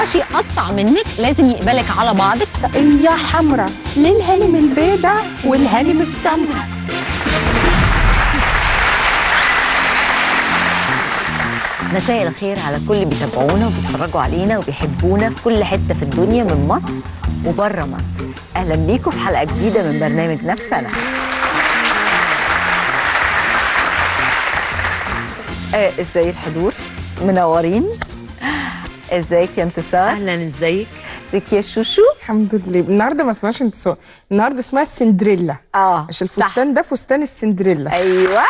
ينفعش يقطع منك لازم يقبلك على بعضك يا حمرا للهانم البيضة والهانم السمرا مساء الخير على كل اللي بيتابعونا وبيتفرجوا علينا وبيحبونا في كل حته في الدنيا من مصر وبره مصر اهلا بيكم في حلقه جديده من برنامج نفس انا آه، ازاي الحضور منورين ازيك يا انتصار اهلا ازيك ازيك يا شوشو الحمد لله النهارده ما اسمهاش انتصار النهارده اسمها السندريلا اه عشان صح. الفستان ده فستان السندريلا ايوه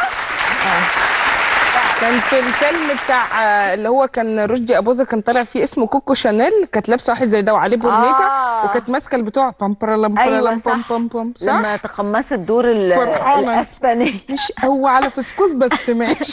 كان في الفيلم بتاع آه، اللي هو كان رشدي اباظه كان طالع فيه اسمه كوكو شانيل كانت لابسه واحد زي ده وعليه برنيطه آه. وكانت ماسكه البتوع بامبرا لامبرا ايوه لام بام صح بام بام صح لما تقمصت دور ال- فرحانة. الاسباني مش هو على فسكوس بس ماشي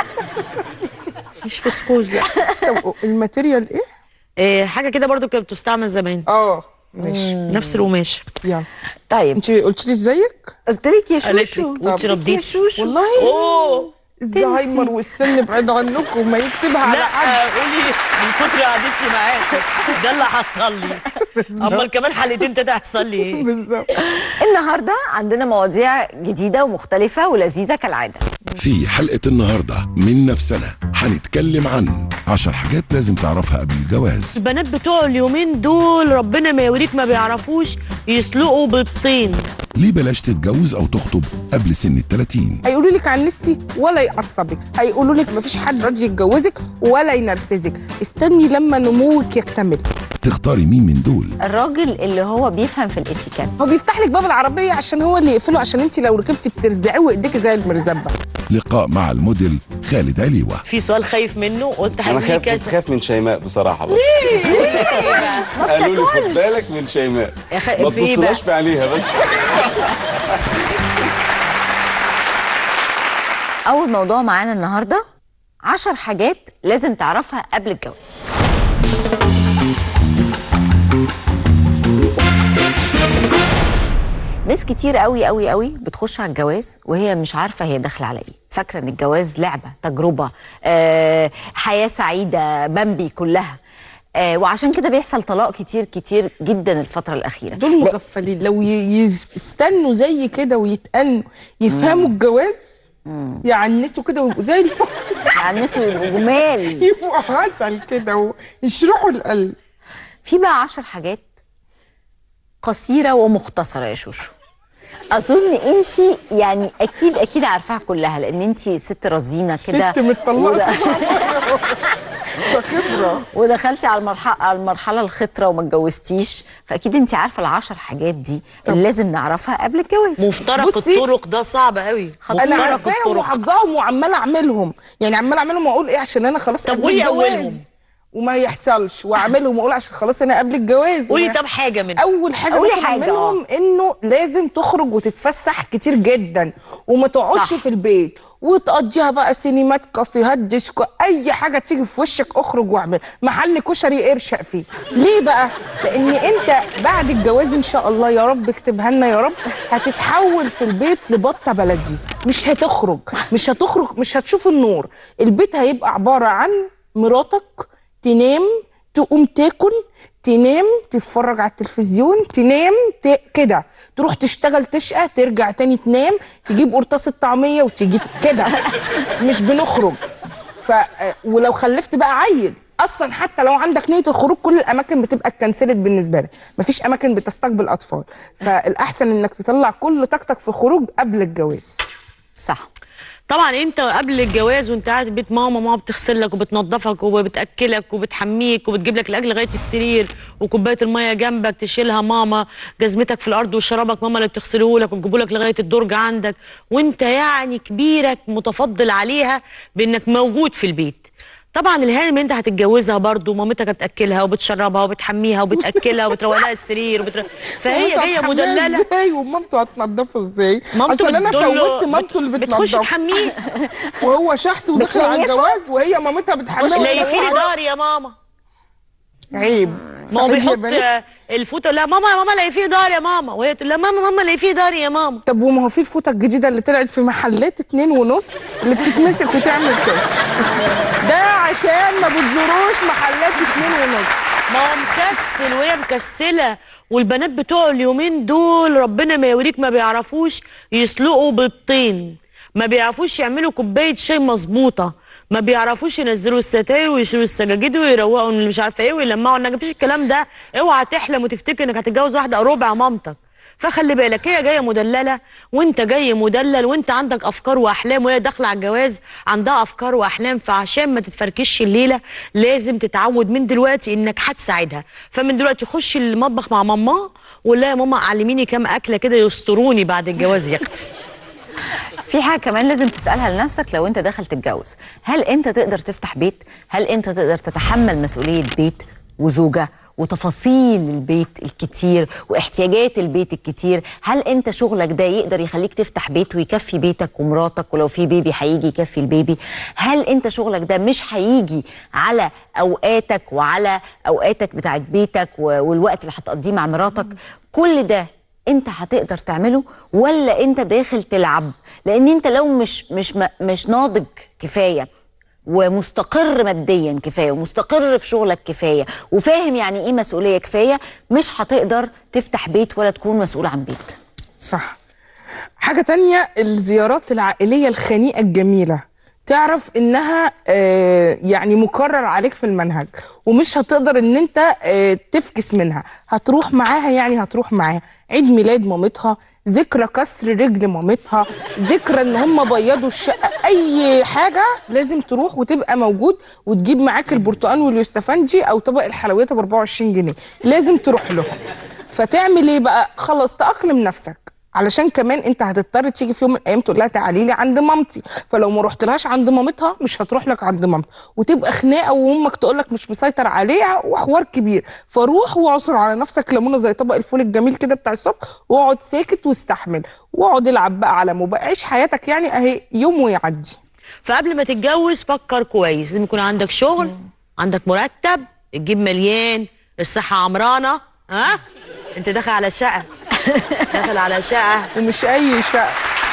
مش فسكوز لا طب الماتيريال ايه؟ إيه حاجه كده برضو كانت بتستعمل زمان اه ماشي نفس القماش يلا طيب انت قلت لي ازيك؟ قلت لك يا قالت شوشو لك وانت قلت لك يا رديتي. شوشو والله اوه الزهايمر والسن بعيد عنكم ما يكتبها على لا حد قولي من كتر قعدتي معاك ده اللي حصل لي امال كمان حلقتين تاني هيحصل لي ايه بالظبط النهارده عندنا مواضيع جديده ومختلفه ولذيذه كالعاده في حلقة النهاردة من نفسنا هنتكلم عن عشر حاجات لازم تعرفها قبل الجواز البنات بتوع اليومين دول ربنا ما يوريك ما بيعرفوش يسلقوا بالطين ليه بلاش تتجوز أو تخطب قبل سن التلاتين هيقولوا لك عنستي ولا يعصبك هيقولوا لك مفيش حد راضي يتجوزك ولا ينرفزك استني لما نموك يكتمل تختاري مين من دول الراجل اللي هو بيفهم في الاتيكيت هو بيفتح لك باب العربيه عشان هو اللي يقفله عشان انت لو ركبتي بترزعيه وايديك زي المرزبه لقاء مع الموديل خالد عليوة في سؤال خايف منه قلت انا هيجي خايف كذا بتخاف من شيماء بصراحه بس قالوا لي خد بالك من شيماء يا خ- ما في إيه تبصلاش بقى؟ في عينيها بس اول موضوع معانا النهارده عشر حاجات لازم تعرفها قبل الجواز ناس كتير قوي قوي قوي بتخش على الجواز وهي مش عارفه هي داخله على ايه فاكره ان الجواز لعبه تجربه آه، حياه سعيده بامبي كلها آه، وعشان كده بيحصل طلاق كتير كتير جدا الفتره الاخيره دول مغفلين لو ي- يستنوا زي كده ويتأنوا يفهموا الجواز يعنسوا كده ويبقوا زي الفل يعني الناس يبقوا جمال يبقوا عسل كده ويشرحوا القلب في بقى عشر حاجات قصيرة ومختصرة يا شوشو أظن أنت يعني أكيد أكيد عارفاها كلها لأن أنت ست رزينة كده ست متطلقه ود- سبع مرات فخبره ودخلتي على المرحلة على المرحلة الخطرة وما اتجوزتيش فأكيد أنت عارفة العشر حاجات دي اللي لازم نعرفها قبل الجواز مفترق بصي، الطرق ده صعب قوي انا انا مفترق عارفاهم الطرق وحافظاهم وعماله اعملهم يعني عماله اعملهم واقول ايه عشان انا خلاص طب قبل قولي الجواز. أولهم. وما يحصلش واعملهم واقول عشان خلاص انا قبل الجواز قولي وما- طب حاجه من اول حاجه قولي مثلا حاجة، منهم انه لازم تخرج وتتفسح كتير جدا وما تقعدش صح. في البيت وتقضيها بقى سينمات كافيهات ديسكو اي حاجه تيجي في وشك اخرج واعمل محل كشري ارشق فيه ليه بقى لان انت بعد الجواز ان شاء الله يا رب اكتبها لنا يا رب هتتحول في البيت لبطه بلدي مش هتخرج مش هتخرج مش هتشوف النور البيت هيبقى عباره عن مراتك تنام تقوم تاكل تنام تتفرج على التلفزيون تنام ت... كده تروح تشتغل تشقى ترجع تاني تنام تجيب قرطاس الطعميه وتيجي كده مش بنخرج ف ولو خلفت بقى عيل اصلا حتى لو عندك نيه الخروج كل الاماكن بتبقى اتكنسلت بالنسبه لك مفيش اماكن بتستقبل اطفال فالاحسن انك تطلع كل طاقتك في خروج قبل الجواز صح طبعا انت قبل الجواز وانت قاعد في بيت ماما ماما بتغسل لك وبتنظفك وبتاكلك وبتحميك وبتجيب لك الاكل لغايه السرير وكوبايه الميه جنبك تشيلها ماما جزمتك في الارض وشرابك ماما اللي بتغسله لك وتجيبه لك لغايه الدرج عندك وانت يعني كبيرك متفضل عليها بانك موجود في البيت طبعا الهانم اللي انت هتتجوزها برضو مامتك بتاكلها وبتشربها وبتحميها وبتاكلها وبتروق لها السرير وبتر... فهي جايه هتحميها مدلله ازاي ومامته هتنضفه ازاي مامته عشان انا بتقول له- فوتت مامته اللي بتخش بتنضفه تحميه وهو شحت ودخل على بتليفه؟ الجواز وهي مامتها بتحمله لا في دار يا ماما عيب ما هو عيب يا بيحط بنات. آه، الفوطه لا ماما يا ماما لا في دار يا ماما وهي تقول لا ماما ماما لا في دار يا ماما طب وما هو في الفوطه الجديده اللي طلعت في محلات اتنين ونص اللي بتتمسك وتعمل كده ده عشان ما بتزوروش محلات اتنين ونص ما هو مكسل وهي مكسله والبنات بتوع اليومين دول ربنا ما يوريك ما بيعرفوش يسلقوا بالطين ما بيعرفوش يعملوا كوبايه شاي مظبوطه ما بيعرفوش ينزلوا الستاير ويشيلوا السجاجيد ويروقوا اللي مش عارفه ايه ويلمعوا النجف مفيش الكلام ده اوعى تحلم وتفتكر انك هتتجوز واحده ربع مامتك فخلي بالك هي جايه مدلله وانت جاي مدلل وانت عندك افكار واحلام وهي داخله على الجواز عندها افكار واحلام فعشان ما تتفركش الليله لازم تتعود من دلوقتي انك هتساعدها فمن دلوقتي خش المطبخ مع ماما وقول لها يا ماما علميني كام اكله كده يستروني بعد الجواز يا اختي في حاجه كمان لازم تسالها لنفسك لو انت داخل تتجوز هل انت تقدر تفتح بيت هل انت تقدر تتحمل مسؤوليه بيت وزوجه وتفاصيل البيت الكتير واحتياجات البيت الكتير هل انت شغلك ده يقدر يخليك تفتح بيت ويكفي بيتك ومراتك ولو في بيبي هيجي يكفي البيبي هل انت شغلك ده مش هيجي على اوقاتك وعلى اوقاتك بتاعت بيتك و- والوقت اللي هتقضيه مع مراتك كل ده انت هتقدر تعمله ولا انت داخل تلعب لان انت لو مش مش م- مش ناضج كفايه ومستقر ماديا كفايه ومستقر في شغلك كفايه وفاهم يعني ايه مسؤوليه كفايه مش هتقدر تفتح بيت ولا تكون مسؤول عن بيت صح حاجة تانية الزيارات العائلية الخنيقة الجميلة تعرف انها آه، يعني مكرر عليك في المنهج ومش هتقدر ان انت آه، تفكس منها هتروح معاها يعني هتروح معاها عيد ميلاد مامتها ذكرى كسر رجل مامتها ذكرى ان هم بيضوا الشقه اي حاجه لازم تروح وتبقى موجود وتجيب معاك البرتقال واليوستفندي او طبق الحلويات ب 24 جنيه لازم تروح لهم فتعمل ايه بقى خلاص تأقلم نفسك علشان كمان انت هتضطر تيجي في يوم من الايام تقول لها تعالي لي عند مامتي فلو ما رحتلهاش عند مامتها مش هتروح لك عند مامتها وتبقى خناقه وامك تقول لك مش مسيطر عليها وحوار كبير فروح واعصر على نفسك ليمونه زي طبق الفول الجميل كده بتاع الصبح واقعد ساكت واستحمل واقعد العب بقى على موبايل عيش حياتك يعني اهي يوم ويعدي فقبل ما تتجوز فكر كويس لازم يكون عندك شغل عندك مرتب الجيب مليان الصحة عمرانة ها انت داخل على شقة داخل على شقة ومش اي شقه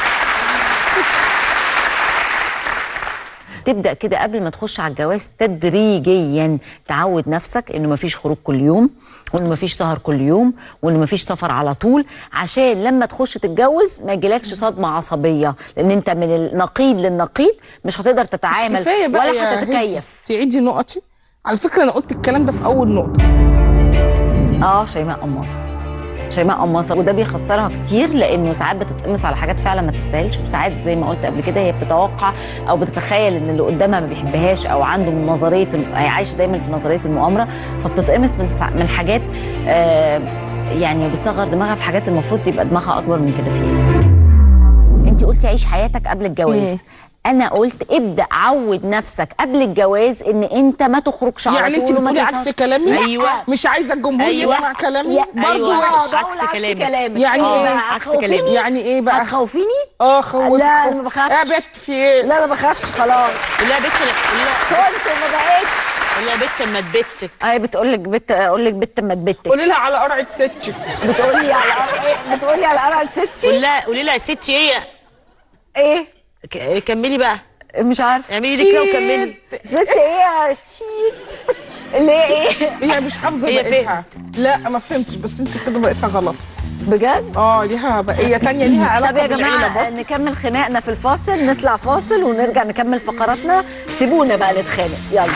تبدا كده قبل ما تخش على الجواز تدريجيا تعود نفسك انه مفيش خروج كل يوم وانه مفيش سهر كل يوم وانه مفيش سفر على طول عشان لما تخش تتجوز ما يجيلكش صدمه عصبيه لان انت من النقيض للنقيض مش هتقدر مش تتعامل كفايه بقى ولا يا هتتكيف هدي. تعيدي نقطي على فكره انا قلت الكلام ده في اول نقطه اه شيماء قماصه شيماء قماصه وده بيخسرها كتير لانه ساعات بتتقمص على حاجات فعلا ما تستاهلش وساعات زي ما قلت قبل كده هي بتتوقع او بتتخيل ان اللي قدامها ما بيحبهاش او عنده من نظريه الم... هي عايشه دايما في نظريه المؤامره فبتتقمص من سع... من حاجات آه يعني بتصغر دماغها في حاجات المفروض تبقى دماغها اكبر من كده فيها انت قلتي عيش حياتك قبل الجواز انا قلت ابدا عود نفسك قبل الجواز ان انت ما تخرجش على يعني انت طول وما بتقولي تسهرش. عكس كلامي أيوة. مش عايزه الجمهور أيوة. يسمع كلامي يا- برضه أيوة. وحش بقول عكس كلامك. يعني آه، إيه؟ عكس هتخوفيني؟ كلامي. يعني ايه بقى هتخوفيني؟ اه خوف لا خوف. انا ما بخافش يا بت في ايه لا ما بخافش خلاص لا يا بت لا كنت ما بقتش لا يا بت ما تبتك اي بتقول لك بت اقول لك بت ما تبتك قولي لها على قرعه ستي بتقول لي على ايه بتقول لي على قرعه قول ستي لها قولي لها يا ستي ايه ايه ك- كملي بقى مش عارفه اعملي ايدك كده وكملي ست ايه يا شيت ليه ايه هي مش حافظه هي بقيتها لا ما فهمتش بس انت كده بقيتها غلط بجد اه ليها بقيه تانية ليها علاقه طب يا بالعيلة جماعه برضه. نكمل خناقنا في الفاصل نطلع فاصل ونرجع نكمل فقراتنا سيبونا بقى نتخانق يلا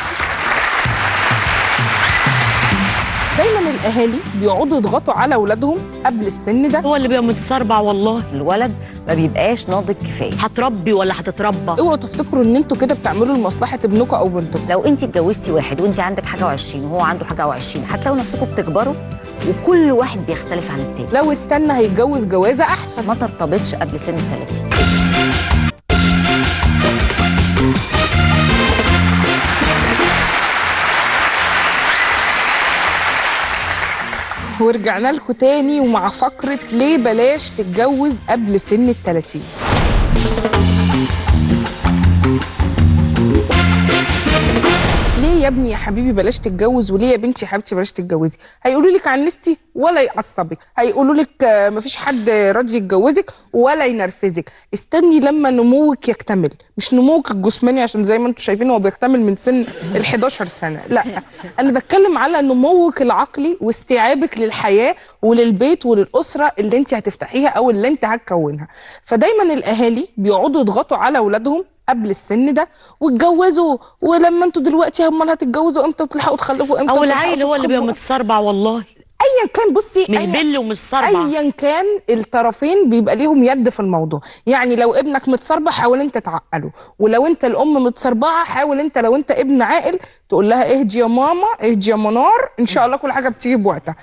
دايما الاهالي بيقعدوا يضغطوا على اولادهم قبل السن ده هو اللي بيبقى متسربع والله الولد ما بيبقاش ناضج كفايه هتربي ولا هتتربى اوعوا تفتكروا ان انتوا كده بتعملوا لمصلحه ابنكم او بنتكم لو انت اتجوزتي واحد وانت عندك حاجه و20 وهو عنده حاجه و20 هتلاقوا نفسكم بتكبروا وكل واحد بيختلف عن التاني لو استنى هيتجوز جوازه احسن ما ترتبطش قبل سن ال 30 ورجعنا لكم تاني ومع فقره ليه بلاش تتجوز قبل سن ال 30 ليه ليه يا ابني يا حبيبي بلاش تتجوز وليه يا بنتي يا حبيبتي بلاش تتجوزي هيقولوا لك عنستي ولا يعصبك هيقولوا لك آه، مفيش حد راضي يتجوزك ولا ينرفزك استني لما نموك يكتمل مش نموك الجسماني عشان زي ما انتم شايفين هو بيكتمل من سن ال 11 سنه لا انا بتكلم على نموك العقلي واستيعابك للحياه وللبيت وللاسره اللي انت هتفتحيها او اللي انت هتكونها فدايما الاهالي بيقعدوا يضغطوا على اولادهم قبل السن ده واتجوزوا ولما انتوا دلوقتي امال هتتجوزوا امتى وتلحقوا تخلفوا امتى او وتلحقوا العيل هو اللي بيبقى تخطبوا؟ متسربع والله ايا كان بصي مش أيا- بل ومش صربع ايا كان الطرفين بيبقى ليهم يد في الموضوع يعني لو ابنك متسربع حاول انت تعقله ولو انت الام متسربعه حاول انت لو انت ابن عاقل تقول لها اهدي يا ماما اهدي يا منار ان شاء الله كل حاجه بتيجي بوقتها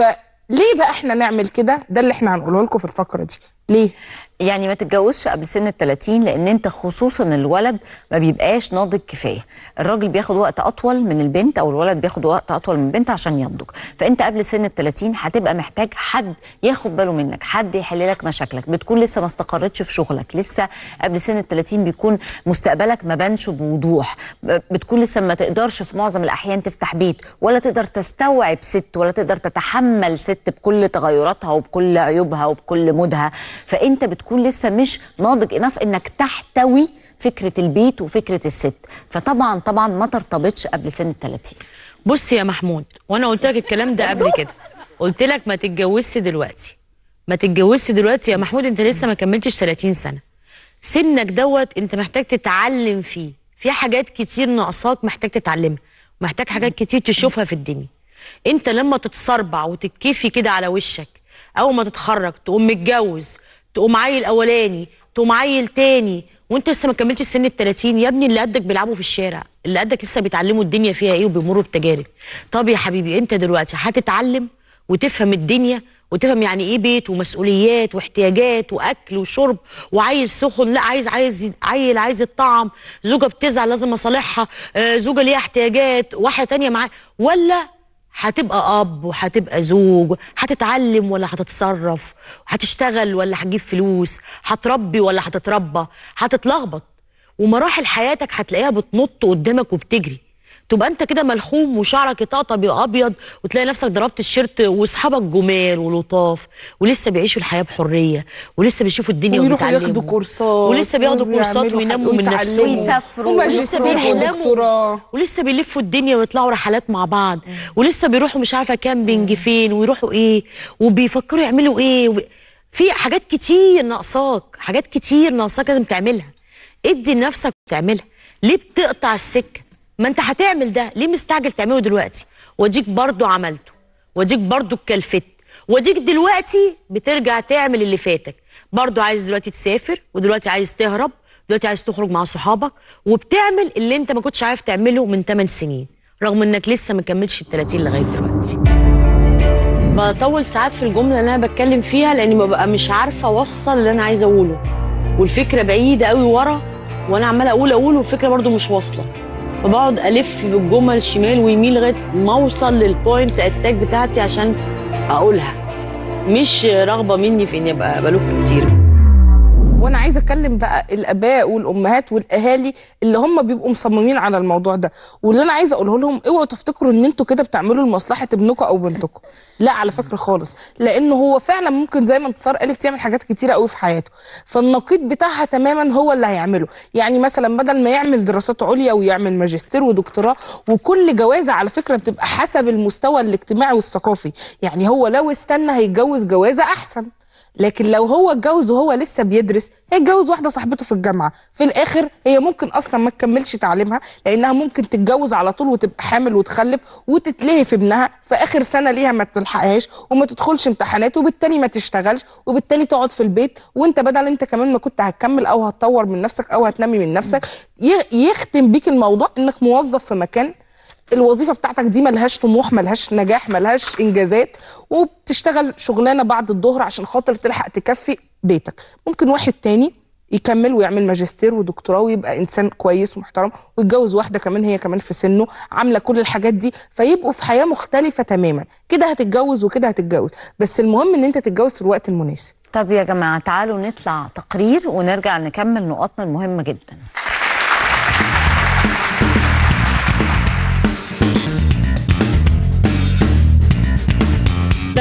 فليه بقى احنا نعمل كده ده اللي احنا هنقوله لكم في الفقره دي ليه يعني ما تتجوزش قبل سن ال 30 لان انت خصوصا الولد ما بيبقاش ناضج كفايه الراجل بياخد وقت اطول من البنت او الولد بياخد وقت اطول من البنت عشان ينضج فانت قبل سن ال 30 هتبقى محتاج حد ياخد باله منك حد يحل لك مشاكلك بتكون لسه ما استقرتش في شغلك لسه قبل سن ال 30 بيكون مستقبلك ما بانش بوضوح ب- بتكون لسه ما تقدرش في معظم الاحيان تفتح بيت ولا تقدر تستوعب ست ولا تقدر تتحمل ست بكل تغيراتها وبكل عيوبها وبكل مودها فانت بتكون لسه مش ناضج انف انك تحتوي فكره البيت وفكره الست فطبعا طبعا ما ترتبطش قبل سن ال 30 بص يا محمود وانا قلت لك الكلام ده قبل كده قلت لك ما تتجوزش دلوقتي ما تتجوزش دلوقتي يا محمود انت لسه ما كملتش 30 سنه سنك دوت انت محتاج تتعلم فيه في حاجات كتير ناقصاك محتاج تتعلمها محتاج حاجات كتير تشوفها في الدنيا انت لما تتصربع وتتكفي كده على وشك اول ما تتخرج تقوم متجوز تقوم عيل اولاني تقوم عيل تاني وانت لسه ما كملتش سن ال 30 يا ابني اللي قدك بيلعبوا في الشارع اللي قدك لسه بيتعلموا الدنيا فيها ايه وبيمروا بتجارب طب يا حبيبي انت دلوقتي هتتعلم وتفهم الدنيا وتفهم يعني ايه بيت ومسؤوليات واحتياجات واكل وشرب وعايز سخن لا عايز عايز عيل عايز الطعم زوجه بتزعل لازم اصالحها آه، زوجه ليها احتياجات واحده تانية معاه ولا هتبقى اب وهتبقى زوج هتتعلم ولا هتتصرف هتشتغل ولا هتجيب فلوس هتربي ولا هتتربى هتتلخبط ومراحل حياتك هتلاقيها بتنط قدامك وبتجري تبقى انت كده ملخوم وشعرك يطقطق يبقى ابيض وتلاقي نفسك ضربت الشيرت واصحابك جمال ولطاف ولسه بيعيشوا الحياه بحريه ولسه بيشوفوا الدنيا ويروحوا وبيتعلموا ياخدوا كورسات ولسه بياخدوا كورسات ويعملوا وينموا حاجة من نفسهم ويتعلموا. ويسافروا ولسه وماجستير بيحلموا ودكتوراه. ولسه بيلفوا الدنيا ويطلعوا رحلات مع بعض ولسه بيروحوا مش عارفه كامبينج فين ويروحوا ايه وبيفكروا يعملوا ايه وب... في حاجات كتير ناقصاك حاجات كتير ناقصاك لازم تعملها ادي لنفسك تعملها ليه بتقطع السكه ما انت هتعمل ده ليه مستعجل تعمله دلوقتي واديك برضو عملته واديك برضو اتكلفت واديك دلوقتي بترجع تعمل اللي فاتك برضو عايز دلوقتي تسافر ودلوقتي عايز تهرب دلوقتي عايز تخرج مع صحابك وبتعمل اللي انت ما كنتش عارف تعمله من 8 سنين رغم انك لسه ما كملتش ال 30 لغايه دلوقتي بطول ساعات في الجمله اللي انا بتكلم فيها لاني ببقى مش عارفه اوصل اللي انا عايزه اقوله والفكره بعيده قوي ورا وانا عماله اقول اقول والفكره برضو مش واصله فبقعد الف بالجمل شمال ويمين لغايه ما اوصل للبوينت اتاك بتاعتي عشان اقولها مش رغبه مني في اني ابقى بلوك كتير وانا عايزه اتكلم بقى الاباء والامهات والاهالي اللي هم بيبقوا مصممين على الموضوع ده واللي انا عايزه اقوله لهم اوعوا تفتكروا ان انتوا كده بتعملوا لمصلحه ابنكم او بنتكم لا على فكره خالص لانه هو فعلا ممكن زي ما انتصار قالت يعمل حاجات كتيره قوي في حياته فالنقيض بتاعها تماما هو اللي هيعمله يعني مثلا بدل ما يعمل دراسات عليا ويعمل ماجستير ودكتوراه وكل جوازه على فكره بتبقى حسب المستوى الاجتماعي والثقافي يعني هو لو استنى هيتجوز جوازه احسن لكن لو هو اتجوز وهو لسه بيدرس هيتجوز واحده صاحبته في الجامعه في الاخر هي ممكن اصلا ما تكملش تعليمها لانها ممكن تتجوز على طول وتبقى حامل وتخلف وتتلهي في ابنها في اخر سنه ليها ما تلحقهاش وما تدخلش امتحانات وبالتالي ما تشتغلش وبالتالي تقعد في البيت وانت بدل انت كمان ما كنت هتكمل او هتطور من نفسك او هتنمي من نفسك ي- يختم بيك الموضوع انك موظف في مكان الوظيفه بتاعتك دي ملهاش طموح ملهاش نجاح ملهاش انجازات وبتشتغل شغلانه بعد الظهر عشان خاطر تلحق تكفي بيتك ممكن واحد تاني يكمل ويعمل ماجستير ودكتوراه ويبقى انسان كويس ومحترم ويتجوز واحده كمان هي كمان في سنه عامله كل الحاجات دي فيبقوا في حياه مختلفه تماما كده هتتجوز وكده هتتجوز بس المهم ان انت تتجوز في الوقت المناسب طب يا جماعه تعالوا نطلع تقرير ونرجع نكمل نقاطنا المهمه جدا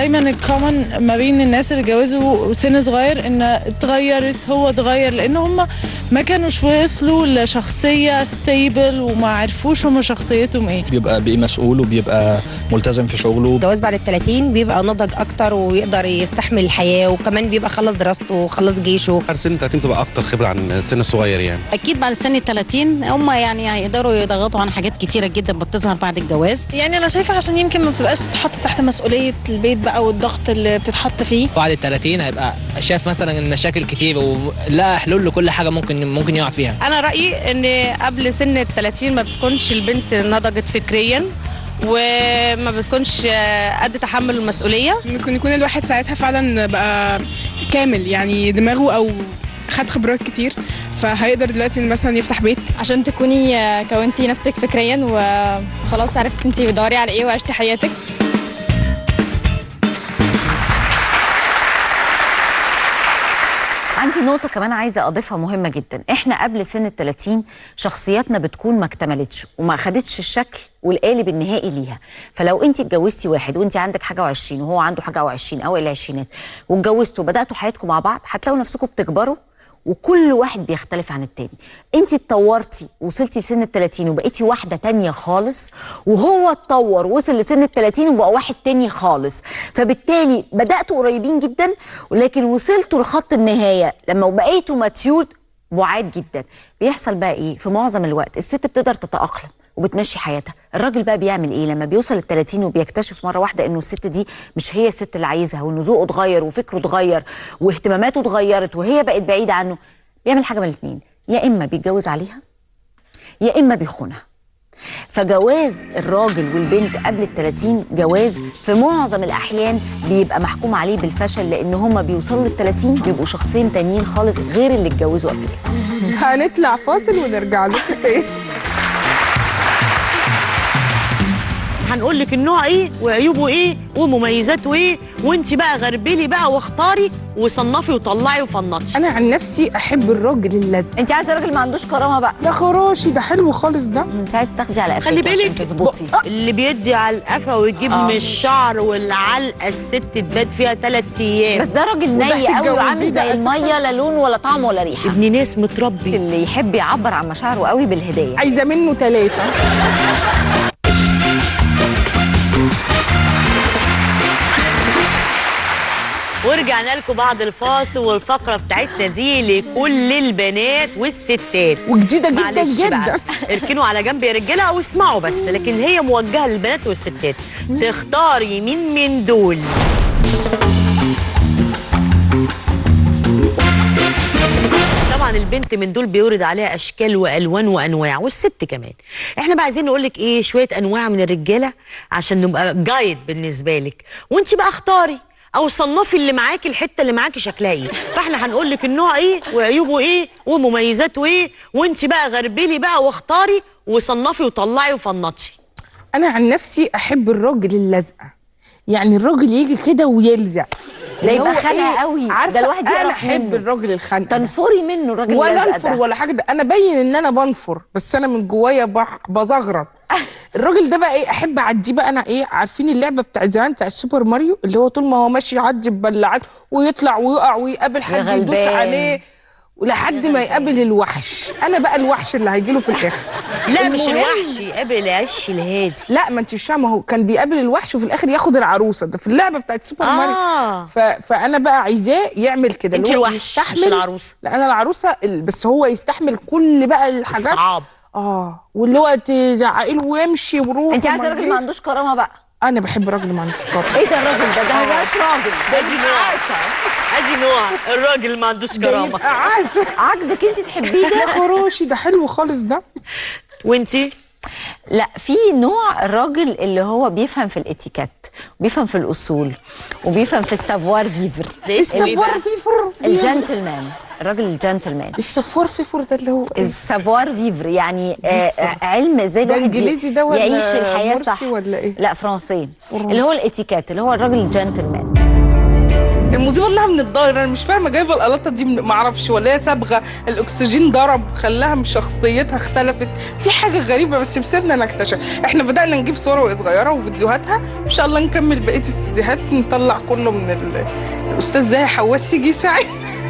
دايما الكومن ما بين الناس اللي اتجوزوا سن صغير ان اتغيرت هو اتغير لان هم ما كانوش وصلوا لشخصيه ستيبل وما عرفوش هم شخصيتهم ايه بيبقى بقى مسؤول وبيبقى ملتزم في شغله الجواز بعد ال 30 بيبقى نضج اكتر ويقدر يستحمل الحياه وكمان بيبقى خلص دراسته وخلص جيشه بعد سن 30 تبقى اكتر خبره عن السن الصغير يعني اكيد بعد سن ال 30 هم يعني هيقدروا يضغطوا عن حاجات كتيره جدا بتظهر بعد الجواز يعني انا شايفه عشان يمكن ما بتبقاش تحط تحت مسؤوليه البيت بقى والضغط اللي بتتحط فيه بعد ال 30 هيبقى شاف مثلا المشاكل كتير ولقى حلول لكل حاجه ممكن ممكن يقع فيها انا رايي ان قبل سن ال 30 ما بتكونش البنت نضجت فكريا وما بتكونش قد تحمل المسؤوليه ممكن يكون الواحد ساعتها فعلا بقى كامل يعني دماغه او خد خبرات كتير فهيقدر دلوقتي مثلا يفتح بيت عشان تكوني كونتي نفسك فكريا وخلاص عرفت انت بتدوري على ايه وعشتي حياتك عندي نقطة كمان عايزة أضيفها مهمة جدا إحنا قبل سن ال 30 شخصياتنا بتكون ما اكتملتش وما خدتش الشكل والقالب النهائي ليها فلو أنت اتجوزتي واحد وأنت عندك حاجة وعشرين وهو عنده حاجة وعشرين أو العشرينات واتجوزتوا وبدأتوا حياتكم مع بعض هتلاقوا نفسكم بتكبروا وكل واحد بيختلف عن التاني انت اتطورتي وصلتي سن ال 30 وبقيتي واحده تانية خالص وهو اتطور وصل لسن ال 30 وبقى واحد تاني خالص فبالتالي بداتوا قريبين جدا ولكن وصلتوا لخط النهايه لما بقيتوا ماتيور بعاد جدا بيحصل بقى ايه في معظم الوقت الست بتقدر تتاقلم وبتمشي حياتها الراجل بقى بيعمل ايه لما بيوصل ال 30 وبيكتشف مره واحده انه الست دي مش هي الست اللي عايزها وانه ذوقه اتغير وفكره اتغير واهتماماته اتغيرت وهي بقت بعيده عنه بيعمل حاجه من الاثنين يا اما بيتجوز عليها يا اما بيخونها فجواز الراجل والبنت قبل ال 30 جواز في معظم الاحيان بيبقى محكوم عليه بالفشل لان هم بيوصلوا لل 30 بيبقوا شخصين تانيين خالص غير اللي اتجوزوا قبل كده هنطلع فاصل ونرجع لكم تاني هنقول لك النوع ايه وعيوبه ايه ومميزاته ايه وانت بقى غربلي بقى واختاري وصنفي وطلعي وفنطي انا عن نفسي احب الراجل اللزق انت عايزه راجل ما عندوش كرامه بقى يا خراشي ده حلو خالص ده انت عايزه تاخدي على قفاك خلي عشان بالك تظبطي اللي بيدي على القفا ويجيب آه. من الشعر والعلقه الست تبات فيها ثلاث ايام بس ده راجل ني قوي وعامل زي الميه لا لون ولا طعم ولا ريحه ابن ناس متربي اللي يحب يعبر عن مشاعره قوي بالهديه عايزه منه ثلاثه ورجعنا لكم بعد الفاصل والفقره بتاعتنا دي لكل البنات والستات وجديده جدا معلش جدا بقى اركنوا على جنب يا رجاله او اسمعوا بس لكن هي موجهه للبنات والستات تختاري مين من دول طبعا البنت من دول بيورد عليها اشكال والوان وانواع والست كمان احنا بقى عايزين نقول لك ايه شويه انواع من الرجاله عشان نبقى جايد بالنسبه لك وانت بقى اختاري او صنفي اللي معاكي الحته اللي معاكي شكلها ايه فاحنا هنقول لك النوع ايه وعيوبه ايه ومميزاته ايه وانت بقى غربلي بقى واختاري وصنفي وطلعي وفنطي انا عن نفسي احب الراجل اللزقه يعني الراجل يجي كده ويلزق ده اللي يبقى هو خانقه إيه؟ قوي عارفة ده الواحد انا يقرف احب منه الراجل الخنقه ده. تنفري منه الراجل ولا اللزقة انفر ده. ولا حاجه ده انا باين ان انا بنفر بس انا من جوايا بح- بزغرط الراجل ده بقى ايه احب اعديه بقى انا ايه عارفين اللعبه بتاع زمان بتاع السوبر ماريو اللي هو طول ما هو ماشي يعدي ببلعات ويطلع ويقع ويقابل حد يدوس غلبان. عليه ولحد ما يقابل الوحش انا بقى الوحش اللي هيجيله في الاخر لا مش المهم- الوحش يقابل العش الهادي لا ما انت مش فاهمه هو كان بيقابل الوحش وفي الاخر ياخد العروسه ده في اللعبه بتاعت سوبر آه. ماريو ف... فانا بقى عايزاه يعمل كده انت اللي هو الوحش مش العروسه لا انا العروسه ال- بس هو يستحمل كل بقى الحاجات الصعاب اه واللي هو تزعقي له ويمشي وروح انت عايزه وما راجل ما يجيش. عندوش كرامه بقى انا بحب راجل ما عندوش كرامه ايه ده الراجل ده ده هو مش راجل ده ادي نوع ادي نوع الراجل اللي ما عندوش كرامه يبقى عارفه عاجبك انت تحبيه يا ده خروشي ده حلو خالص ده وانتي لا في نوع الراجل اللي هو بيفهم في الاتيكيت وبيفهم في الاصول وبيفهم في السافوار فيفر ده اسمه ايه بقى؟ السفور فيفر الجنتلمان الراجل الجنتلمان السفور فيفر ده اللي هو إيه؟ السافوار فيفر يعني آه علم ازاي ده الواحد ي- إنجليزي ده ولا يعيش الحياه مرسي صح ولا إيه؟ لا فرنسي اللي هو الاتيكيت اللي هو الراجل الجنتلمان المصيبه انها من الظاهر انا مش فاهمه جايبه القلاطه دي من- معرفش ولا هي صبغه الاكسجين ضرب خلاها من شخصيتها اختلفت في حاجه غريبه بس بسيبنا نكتشف احنا بدانا نجيب صور وهي صغيره وفيديوهاتها ان شاء الله نكمل بقيه السيديهات نطلع كله من ال... الاستاذ زاهي حواس يجي يساعد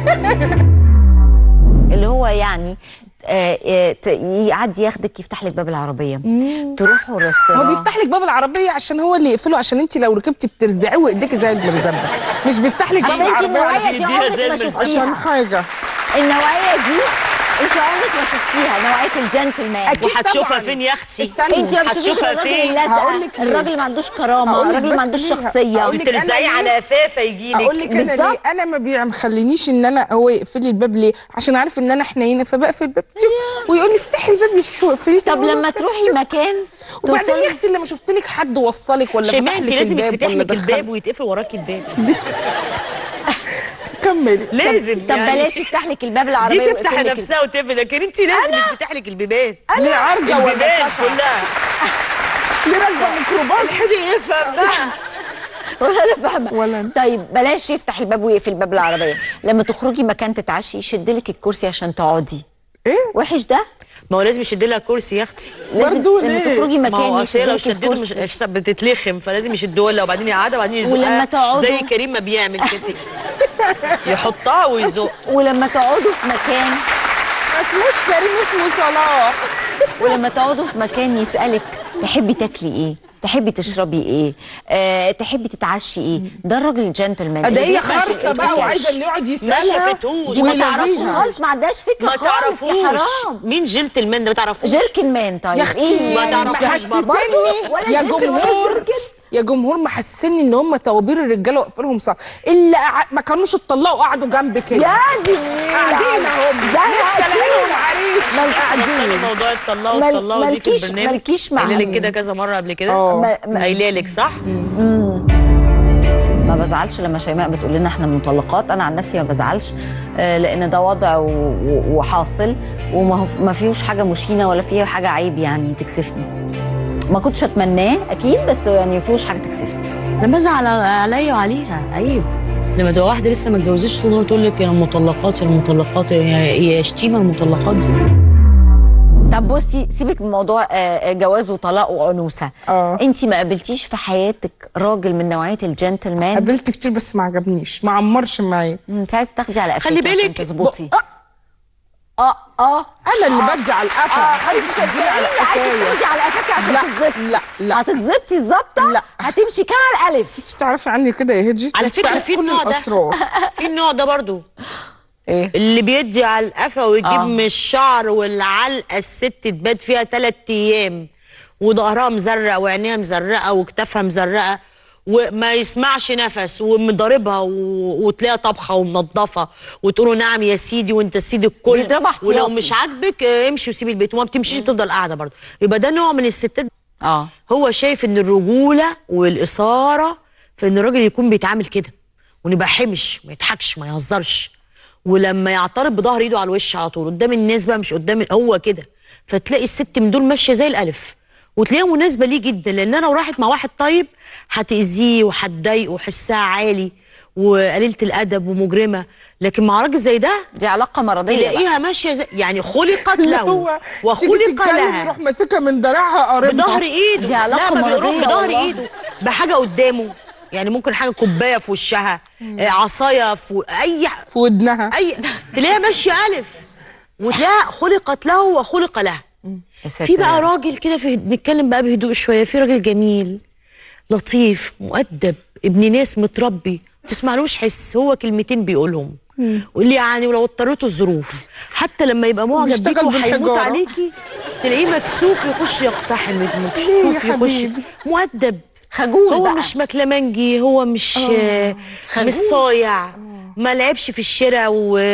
اللي هو يعني آه، آه، ت- يعدي ياخدك يفتح لك باب العربيه تروحوا هو ريستوران بيفتح لك باب العربيه عشان هو اللي يقفله عشان انت لو ركبتي بترزعيه وايديكي زي المرزبه مش بيفتح لك باب أصل انت العربيه النوعيه دي عمرك ما عشان شفتيها حاجه النوعيه دي انت عمرك ما شفتيها نوعيه الجنتلمان أكيد وهتشوفها طبعاً. فين يا اختي استني. انت ما بتشوفيش هتشوفها الراجل فين هقول اللزق لك ليه. الراجل ما عندوش كرامه هقول لك الراجل ما بس عندوش ليه. شخصيه هقول لك بترزعي أنا على ليه؟ قفافه يجيلك اقول لك انا ليه بالظبط. انا ما بيخلينيش ان انا هو يقفل لي الباب ليه عشان عارف ان انا حنينه فبقفل الباب تيك ويقول لي افتحي الباب يشو اقفلي طب لما تروحي مكان وبعدين توصلي- يا اختي لما شفت لك حد وصلك ولا شيماء فتح انت لك لازم الباب يتفتح ولا لك دخل- الباب ويتقفل وراكي الباب كملي لازم طب يعني بلاش يفتح لك الباب العربيه دي تفتح ويقفل لك نفسها وتقفل لكن انت لازم يتفتح لك البيبان ليه عرجه ولا البيبان قطع؟ كلها ليه راكبه ميكروباص الحدي افهم بقى ولا انا فاهمه ولا أنا. طيب بلاش يفتح الباب ويقفل باب العربيه لما تخرجي مكان تتعشي يشد لك الكرسي عشان تقعدي ايه وحش ده ما هو لازم يشد لها كرسي يا اختي لازم برضو لما ليه؟ تخرجي ما هو مكان اصل هي لو يشد لك شدته مش الكرسي مش بتتلخم فلازم يشدوها لها وبعدين يقعدها وبعدين يزقها ولما تقعدوا- زي كريم ما بيعمل كده يحطها ويزق ولما تقعدوا في مكان ما اسموش كريم اسمه صلاح ولما تقعدوا في مكان يسألك تحبي تاكلي ايه تحبي تشربي ايه أه، تحبي تتعشي ايه ده الراجل الجنتلمان ده اللي هي بيفهم خرصه بقى الاتيكيت. وعايزه اللي يقعد ما يسالها شافتهوش دي ما ويلغيها. تعرفش خالص ما عندهاش فكره ما خالص يا تعرفوش حرام مين جنتلمان ده ما تعرفوش جيركن مان طيب يا اختي ايه ما تعرفوش برضه. محسسني ولا يا جنتل ولا جمهور جيركن. يا جمهور محسسني ان هم توابير الرجاله واقفينهم صح الا قع- ما كانوش اتطلقوا قعدوا جنب كده يا دي قاعدين اهم لسه لاقيهم عريس قاعدين موضوع الطلاق مال- والطلاق دي في مالكيش- البرنامج مالكيش مع قايله لك مين. كده كذا مره قبل كده اه. ما- ما- قايله لك صح ما بزعلش لما شيماء بتقول لنا احنا مطلقات انا عن نفسي ما بزعلش آه، لان ده وضع و- و- وحاصل وما هو ما فيهوش حاجه مشينه ولا فيه حاجه عيب يعني تكسفني ما كنتش اتمناه اكيد بس يعني ما فيهوش حاجه تكسفني لما ازعل عليا وعليها عيب لما تبقى واحده لسه ما اتجوزتش طول النهار تقول لك يا المطلقات يا المطلقات يا يا شتيمه المطلقات دي طب بصي سيبك من موضوع آه، آه، جواز وطلاق وانوثه اه. انت ما قابلتيش في حياتك راجل من نوعيه الجنتلمان قابلت كتير بس ما عجبنيش ما عمرش معايا انت عايزه تاخدي على خلي قفاكي عشان بالك، تظبطي ب- اه اه انا اللي بدي على القفا اه محدش يديني على عايزه قفايا تاخدي على قفاكي عشان لا، تتظبطي لا، لا. هتتظبطي الظبطه لا. هتمشي كام على الالف مش تعرفي عني كده يا هجي على أنت فكره تعرفي في كل النوع ده الاسرار في النوع ده برضو ايه اللي بيدي على القفا ويجيب آه. من الشعر والعلقه الست تبات فيها ثلاث ايام وظهرها مزرق وعينيها مزرقه وكتافها مزرقه وما يسمعش نفس ومضاربها و- وتلاقيها طبخه ومنضفه وتقولوا نعم يا سيدي وانت سيدي الكل بيضربها احتياطي. ولو مش عاجبك آه، امشي وسيبي البيت وما بتمشيش تفضل قاعده برضه يبقى ده نوع من الستات اه هو شايف ان الرجوله والاثاره في ان الراجل يكون بيتعامل كده ونبقى حمش ما يضحكش ما يهزرش ولما يعترض بظهر ايده على الوش على طول قدام الناس بقى مش قدام هو كده فتلاقي الست من دول ماشيه زي الالف وتلاقيها مناسبه ليه جدا لانها لو راحت مع واحد طيب هتاذيه وهتضايقه وحسها عالي وقليله الادب ومجرمه لكن مع راجل زي ده دي علاقه مرضيه بقى. تلاقيها ماشيه زي يعني خلقت اللي له هو تيجي وخلق تتكلم لها يروح ماسكها من دراعها قاربها بظهر ايده دي علاقة لا ما بيروح مرضية بظهر والله. ايده بحاجه قدامه يعني ممكن حاجه كوبايه في وشها آه، عصايه في اي ح- في ودنها اي تلاقيها ماشيه الف وتلاقيها خلقت له وخلق لها يا ساتر في يا بقى رب. راجل كده في نتكلم بقى بهدوء شويه في راجل جميل لطيف مؤدب ابن ناس متربي ما تسمعلوش حس هو كلمتين بيقولهم واللي يعني ولو اضطرته الظروف حتى لما يبقى معجب بيشتغل بيك وهيموت بالحجارة. عليكي تلاقيه مكسوف يخش يقتحم ليه يا مكسوف يخش حبيبي؟ مؤدب خجول هو بقى. مش مكلمنجي هو مش آه خجول. مش صايع ما لعبش في الشارع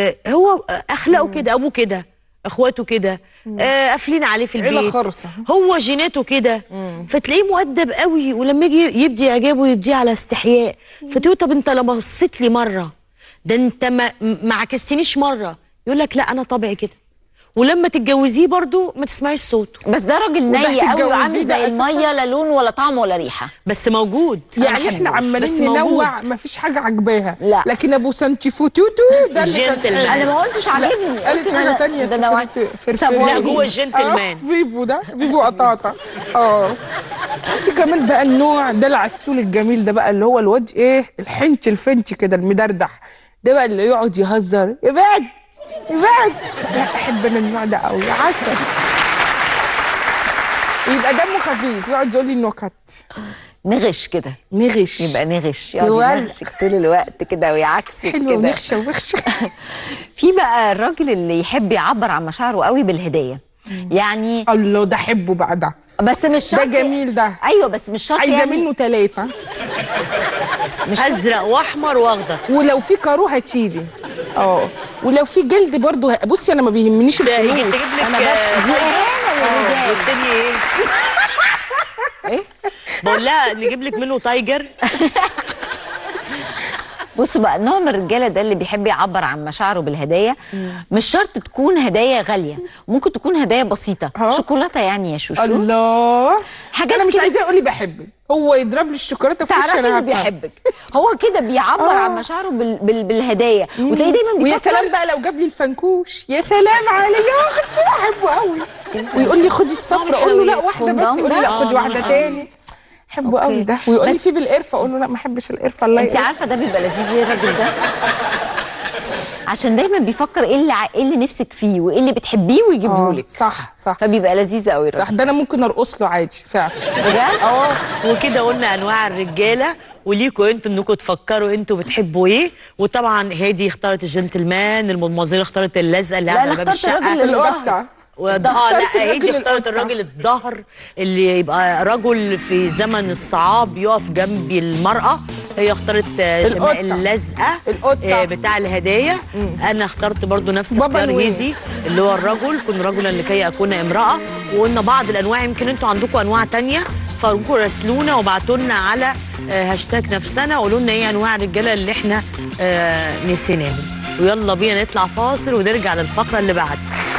وهو اخلاقه كده ابوه كده اخواته كده آه قافلين عليه في عيلة البيت خرصة. هو جيناته كده فتلاقيه مؤدب قوي ولما يجي يبدي اعجابه يبديه على استحياء فتقول طب انت لما بصيت لي مره ده انت ما ما عكستنيش مره يقول لك لا انا طبعي كده ولما تتجوزيه برضو ما تسمعيش صوته بس ده راجل وده ني قوي هتتجوزيه وعامل ده زي أساساً؟ الميه لا لون ولا طعم ولا ريحه بس موجود يعني احنا بس عمالين موجود. ننوع مفيش حاجه عجباها لا. لكن ابو سانتي فوتوتو ده اللي كان جنتلمان. حلو. انا ما قلتش لا، عاجبني قالت قلت حاجه أنا- تانية ده أنا سافرت فرفري سافوني. لا، جوه جنتلمان. آه، فيفو ده فيفو قطاطا اه في كمان بقى النوع ده العسول الجميل ده بقى اللي هو الواد ايه الحنش الفنش كده المدردح ده بقى اللي يقعد يهزر يبعد يبعد لا احب انا النوع ده قوي عسل يبقى دمه خفيف يقعد يقول لي النكت نغش كده نغش يبقى نغش يقعد يولع. ينغشك طول الوقت كده ويعكسك حلو كده ونخشه ونخشه في بقى الراجل اللي يحب يعبر عن مشاعره قوي بالهديه يعني الله ده حبه بقى ده بس مش شرط ده جميل ده ايوه بس مش شرط عايزه يعني منه ثلاثه ازرق واحمر واخضر ولو في كارو هتشيلي اه ولو في جلد برضو ه... بصي انا ما بيهمنيش ده يجي الفلوس تجيب لك انا آه، بس دي اهانه للرجال والتاني ايه؟ ايه بقول لها نجيب لك منه تايجر بصوا بقى نوع من الرجاله ده اللي بيحب يعبر عن مشاعره بالهدايا مش شرط تكون هدايا غاليه ممكن تكون هدايا بسيطه اه. شوكولاته يعني يا شوشو الله حاجات انا مش كده- عايزاه يقول لي بحبك هو يضرب لي الشوكولاته في وشي تعرفي انا اللي هفهم. بيحبك هو كده بيعبر آه. عن مشاعره بال... بال... بالهدايا وتلاقيه دايما ويا بيفكر سلام بقى لو جاب لي الفنكوش يا سلام علي يا اختي بحبه قوي ويقول لي خدي الصفرة اقول له لا واحده بس فندق يقول لي ده؟ لا خدي واحده تاني بحبه قوي ده ويقول لي في بالقرفه اقول له لا ما احبش القرفه الله انت يقرف. عارفه ده بيبقى لذيذ ليه الراجل ده عشان دايما بيفكر ايه اللي ع... ايه اللي نفسك فيه وايه اللي بتحبيه ويجيبه آه، لك صح صح فبيبقى لذيذ قوي صح ده انا ممكن ارقص له عادي فعلا بجد اه وكده قلنا انواع الرجاله وليكوا انتوا انكم تفكروا انتوا بتحبوا ايه وطبعا هادي اختارت الجنتلمان المدمزيل اختارت اللزقه اللي لا قاعده انا على باب اخترت الشقه الراجل اللي القطة. ظهر وده ده اه اخترت لا الراجل هادي اختارت القطة. الراجل الظهر اللي يبقى رجل في زمن الصعاب يقف جنب المرأة هي اختارت آه، القطة. شماء اللزقة القطة. آه، بتاع الهدايا انا اخترت برضو نفس بابا اختيار نويل. هادي اللي هو الرجل كن رجلا لكي اكون امرأة وقلنا بعض الانواع يمكن انتوا عندكم انواع تانية فارجوكم راسلونا وابعتوا لنا على آه، هاشتاج نفسنا وقولوا لنا ايه انواع الرجاله اللي احنا آه، نسيناهم ويلا بينا نطلع فاصل ونرجع للفقره اللي بعد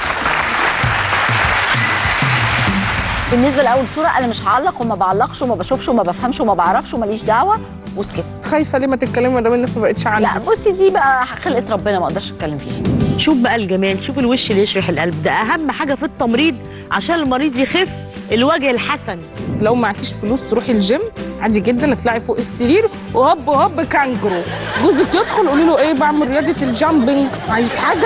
بالنسبه لاول صوره انا مش هعلق وما بعلقش وما بشوفش وما بفهمش وما بعرفش وماليش دعوه وسكت خايفه ليه ما تتكلمي قدام الناس ما بقتش عندي لا بصي دي بقى خلقه ربنا ما اقدرش اتكلم فيها شوف بقى الجمال شوف الوش اللي يشرح القلب ده اهم حاجه في التمريض عشان المريض يخف الوجه الحسن لو معكيش فلوس تروحي الجيم عادي جدا اطلعي فوق السرير وهوب هوب كانجرو جوزك يدخل قولي له ايه بعمل رياضه الجامبنج عايز حاجه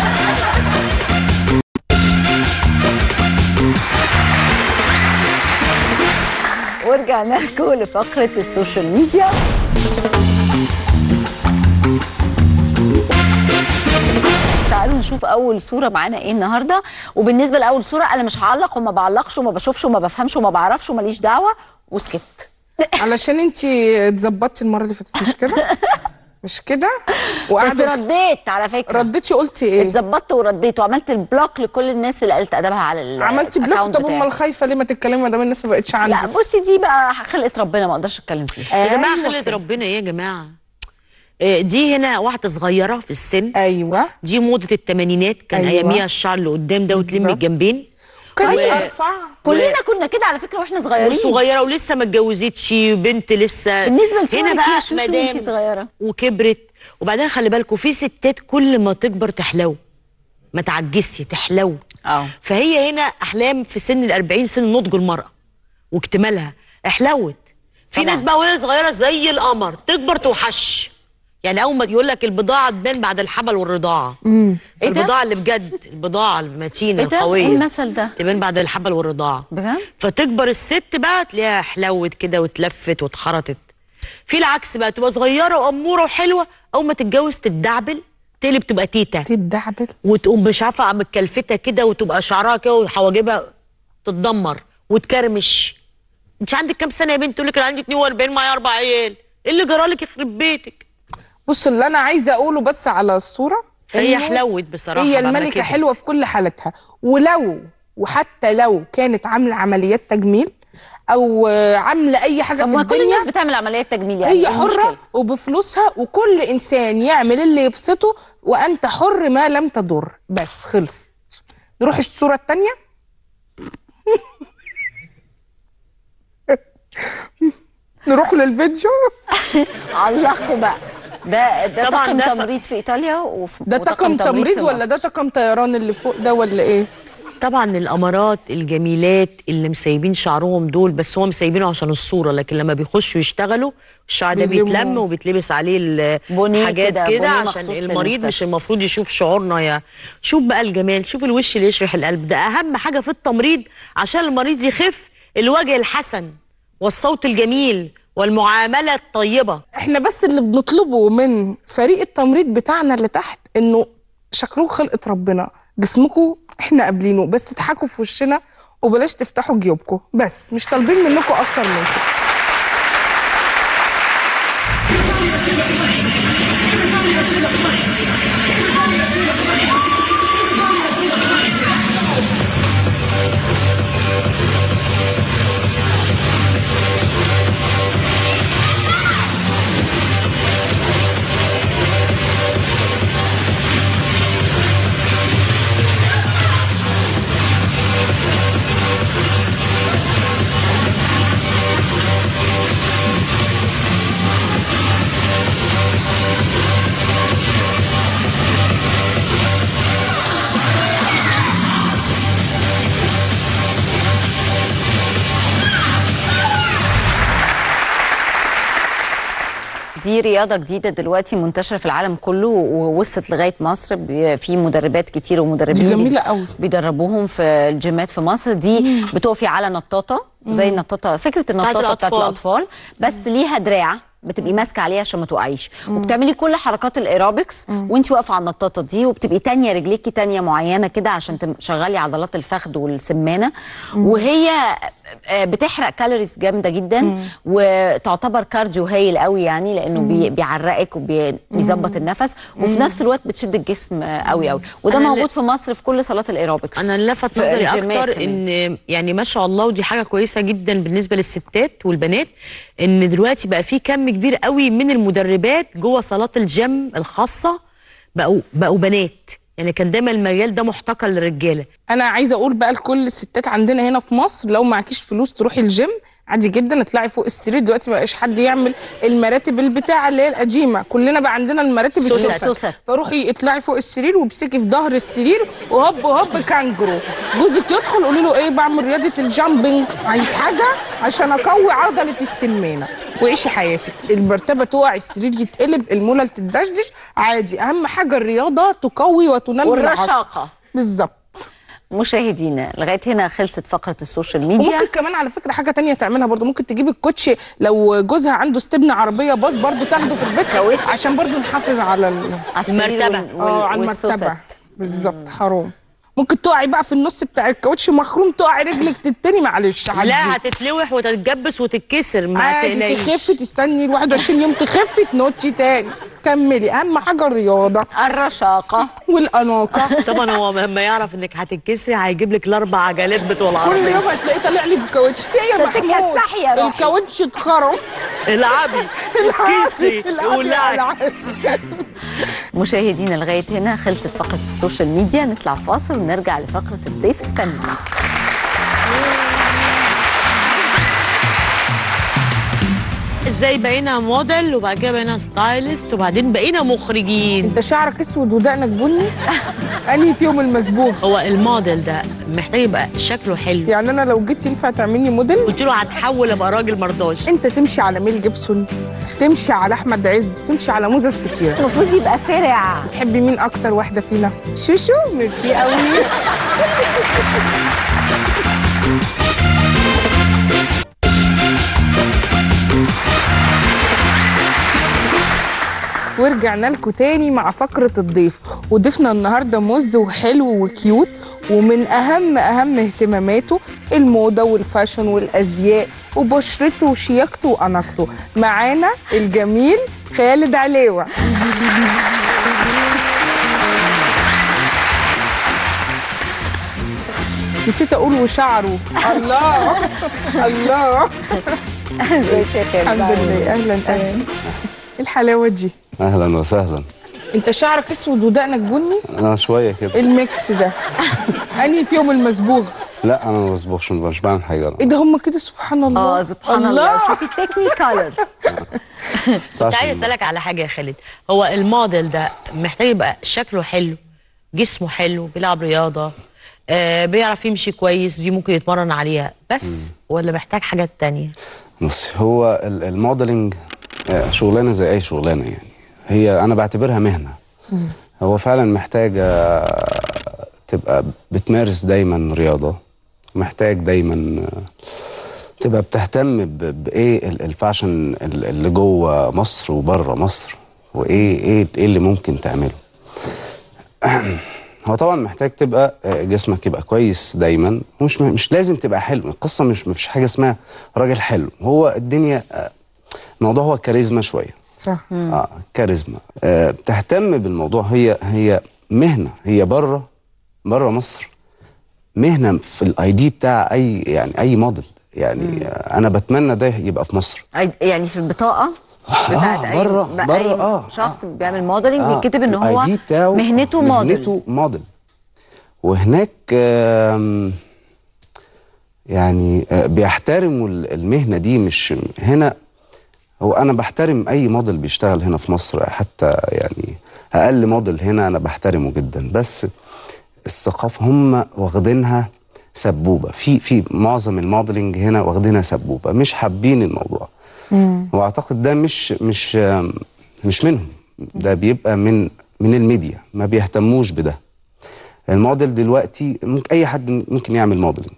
ورجعنا لكم لفقره السوشيال ميديا تعالوا نشوف اول صوره معانا ايه النهارده وبالنسبه لاول صوره انا مش هعلق وما بعلقش وما بشوفش وما بفهمش وما بعرفش وماليش دعوه وسكت علشان انت اتظبطتي المره اللي فاتت مش كده مش كده بس وقعدت رديت على فكره رديتي قلتي ايه اتظبطت ورديت وعملت البلوك لكل الناس اللي قلت ادبها على ال عملتي بلوك الأكاونت طب بتاعي. امال خايفه ليه ما تتكلمي قدام الناس ما بقتش عندي لا بصي دي بقى خلقه ربنا ما اقدرش اتكلم فيها يا جماعه خلقة ربنا ايه يا جماعه آه، دي هنا واحده صغيره في السن ايوه دي موضه الثمانينات كان أيوة. اياميها الشعر اللي قدام ده وتلمي بالظبط. الجنبين كانت و- ارفع كلنا كنا كده على فكره واحنا صغيرين وصغيره ولسه ما اتجوزتش بنت لسه بالنسبة لصورك هنا يا بقى شوشو مدام وانتي صغيرة. وكبرت وبعدين خلي بالكم في ستات كل ما تكبر تحلو ما تعجزش تحلو اه فهي هنا احلام في سن ال 40 سن نضج المراه واكتمالها احلوت في طبعاً. ناس بقى وهي صغيره زي القمر تكبر توحش يعني اول ما يقول لك البضاعه تبان بعد الحمل والرضاعه إيه ده؟ البضاعه اللي بجد البضاعه المتينه ايه ده؟ القويه ايه المثل ده؟ تبان بعد الحمل والرضاعه بجد؟ فتكبر الست بقى تلاقيها حلوت كده واتلفت واتخرطت في العكس بقى تبقى صغيره واموره وحلوه اول ما تتجوز تتدعبل تقلب تبقى تيتا تتدعبل وتقوم مش عارفه متكلفته كده وتبقى شعرها كده وحواجبها تتدمر وتكرمش انت عندك كام سنه يا بنت تقول لك انا عندي 42 معايا اربع عيال ايه اللي جرالك يخرب بيتك بصوا اللي انا عايزه اقوله بس على الصوره هي إنه حلوت بصراحه هي بعملها الملكه كده. حلوه في كل حالاتها ولو وحتى لو كانت عامله عمليات تجميل او آه، عامله اي حاجه طب في ما كل الدنيا الناس بتعمل عمليات تجميل يعني هي إيه حره المشكلة؟ وبفلوسها وكل انسان يعمل اللي يبسطه وانت حر ما لم تضر بس خلصت نروح الصوره الثانيه نروح للفيديو علقوا بقى ده ده طبعاً طاقم ده ف- تمريض في ايطاليا وفي ده طاقم تمريض في ولا ده مصر. طاقم طيران اللي فوق ده ولا ايه طبعا الامارات الجميلات اللي مسيبين شعرهم دول بس هم مسيبينه عشان الصوره لكن لما بيخشوا يشتغلوا الشعر ده بيلموا. بيتلم وبيتلبس عليه بونيه الحاجات كده، كده بونيه عشان مخصوص المريض مش للمستشفى. المفروض يشوف شعورنا يا شوف بقى الجمال شوف الوش اللي يشرح القلب ده اهم حاجه في التمريض عشان المريض يخف الوجه الحسن والصوت الجميل والمعامله الطيبه احنا بس اللي بنطلبه من فريق التمريض بتاعنا اللي تحت انه شكلكم خلقة ربنا جسمكم احنا قابلينه بس تضحكوا في وشنا وبلاش تفتحوا جيوبكم بس مش طالبين منكم اكتر من كده دي رياضة جديدة دلوقتي منتشرة في العالم كله ووصلت لغاية مصر بي- في مدربات كتير ومدربين دي جميلة بي- قوي. بيدربوهم في الجيمات في مصر دي بتقفي على نطاطة زي النطاطة فكرة النطاطة بتاعت الأطفال. الأطفال بس ليها دراع بتبقي ماسكه عليها عشان ما تقعيش وبتعملي كل حركات الايروبكس وانت واقفه على النطاطه دي وبتبقي تانية رجليكي تانية معينه كده عشان تشغلي عضلات الفخذ والسمانه وهي آه، بتحرق كالوريز جامده جدا وتعتبر كارديو هايل قوي يعني لانه بي- بيعرقك وبيظبط النفس وفي نفس الوقت بتشد الجسم آه، قوي قوي وده أنا موجود ل- في مصر في كل صالات الايروبكس انا اللي لفت في نظري الجيمات اكتر كمان. ان يعني ما شاء الله ودي حاجه كويسه جدا بالنسبه للستات والبنات ان دلوقتي بقى في كم كبير قوي من المدربات جوه صالات الجيم الخاصه بقوا بقوا بنات يعني كان دايما المجال ده محتكر للرجاله انا عايزه اقول بقى لكل الستات عندنا هنا في مصر لو معكيش فلوس تروحي الجيم عادي جدا اطلعي فوق السرير دلوقتي ما بقاش حد يعمل المراتب البتاع اللي هي القديمه كلنا بقى عندنا المراتب سوست. السوست سوست. فروحي اطلعي فوق السرير وامسكي في ظهر السرير وهوب هوب كانجرو جوزك يدخل قولي له ايه بعمل رياضه الجامبنج عايز حاجه عشان اقوي عضله السمانه وعيشي حياتك المرتبه تقع السرير يتقلب المولى تدشدش عادي اهم حاجه الرياضه تقوي وتنمي العضل. والرشاقه بالظبط مشاهدينا لغايه هنا خلصت فقره السوشيال ميديا وممكن كمان على فكره حاجه تانية تعملها برضو ممكن تجيب الكوتشي لو جوزها عنده استبن عربيه باص برضو تاخده في البيت كاوتش. عشان برضو نحافظ على ال... على السرير المرتبة. وال- اه وال- على المرتبه والسوست. بالظبط حرام ممكن تقعي بقى في النص بتاع الكاوتش مخروم تقعي رجلك تتني معلش عادي لا هتتلوح وتتجبس وتتكسر ما عادي تقلقيش تخفي تستني ال 21 يوم تخفي تنوتشي تاني كملي اهم حاجه الرياضه الرشاقه والاناقه طبعا هو لما يعرف انك هتتكسري هيجيب لك الاربع عجلات بتوع كل العربيه يوم هتلاقيه طالع لي بكاوتش في ايه يا عشان محمود تكسحي يا روحي. الكاوتش اتخرم العبي اتكسري ولعي مشاهدينا لغايه هنا خلصت فقره السوشيال ميديا نطلع فاصل ونرجع لفقره الضيف استنوا ازاي بقينا موديل وبعد كده بقينا ستايلست وبعدين بقينا مخرجين انت شعرك اسود ودقنك بني انهي فيهم المسبوق هو الموديل ده محتاج يبقى شكله حلو يعني انا لو جيت ينفع تعملني موديل قلت له هتحول ابقى راجل مرضاش انت تمشي على ميل جيبسون تمشي على احمد عز تمشي على موزس كتير المفروض يبقى فرع تحبي مين اكتر واحده فينا شوشو ميرسي قوي ورجعنا لكم تاني مع فقرة الضيف وضيفنا النهاردة مز وحلو وكيوت ومن أهم أهم اهتماماته الموضة والفاشن والأزياء وبشرته وشياكته وأناقته معانا الجميل خالد عليوة نسيت أقول وشعره الله الله ازيك يا خالد الحمد لله أهلا أهلا إيه الحلاوة دي اهلا وسهلا انت شعرك اسود ودقنك بني اه شويه ايه كده الميكس ده انهي فيهم المصبوغ لا انا ما بصبغش مش بعمل حاجه لا ايه ده هم كده سبحان الله اه سبحان الله شوفي التكنيكالر كنت عايز اسالك على حاجه يا خالد هو الموديل ده محتاج يبقى شكله حلو جسمه حلو بيلعب رياضه آه بيعرف يمشي كويس دي ممكن يتمرن عليها بس ولا محتاج حاجات تانية بص هو ال- الموديلنج آه، شغلانه زي اي شغلانه يعني هي انا بعتبرها مهنه هو فعلا محتاجه تبقى بتمارس دايما رياضه محتاج دايما آه، تبقى بتهتم ب- بايه ال- الفاشن ال- اللي جوه مصر وبره مصر وايه ايه ايه اللي ممكن تعمله هو طبعا محتاج تبقى آه، جسمك يبقى كويس دايما مش مش لازم تبقى حلو القصه مش مفيش حاجه اسمها راجل حلو هو الدنيا آه، الموضوع هو كاريزما شويه صح اه كاريزما آه بتهتم بالموضوع هي هي مهنه هي بره بره مصر مهنه في الاي دي بتاع اي يعني اي موديل يعني آه انا بتمنى ده يبقى في مصر أي- يعني في البطاقه بتاعت آه، اي بره- بقى بره، أي آه، شخص بيعمل موديلنج آه، بيتكتب ان هو ال ID بتاعه مهنته موديل مهنته موديل وهناك آم، يعني آه، بيحترموا ال- المهنه دي مش هنا هو انا بحترم اي موديل بيشتغل هنا في مصر حتى يعني اقل موديل هنا انا بحترمه جدا بس الثقافه هم واخدينها سبوبه في في معظم الموديلنج هنا واخدينها سبوبه مش حابين الموضوع واعتقد ده مش مش آم، مش منهم ده بيبقى من من الميديا ما بيهتموش بده الموديل دلوقتي ممكن اي حد ممكن يعمل موديلنج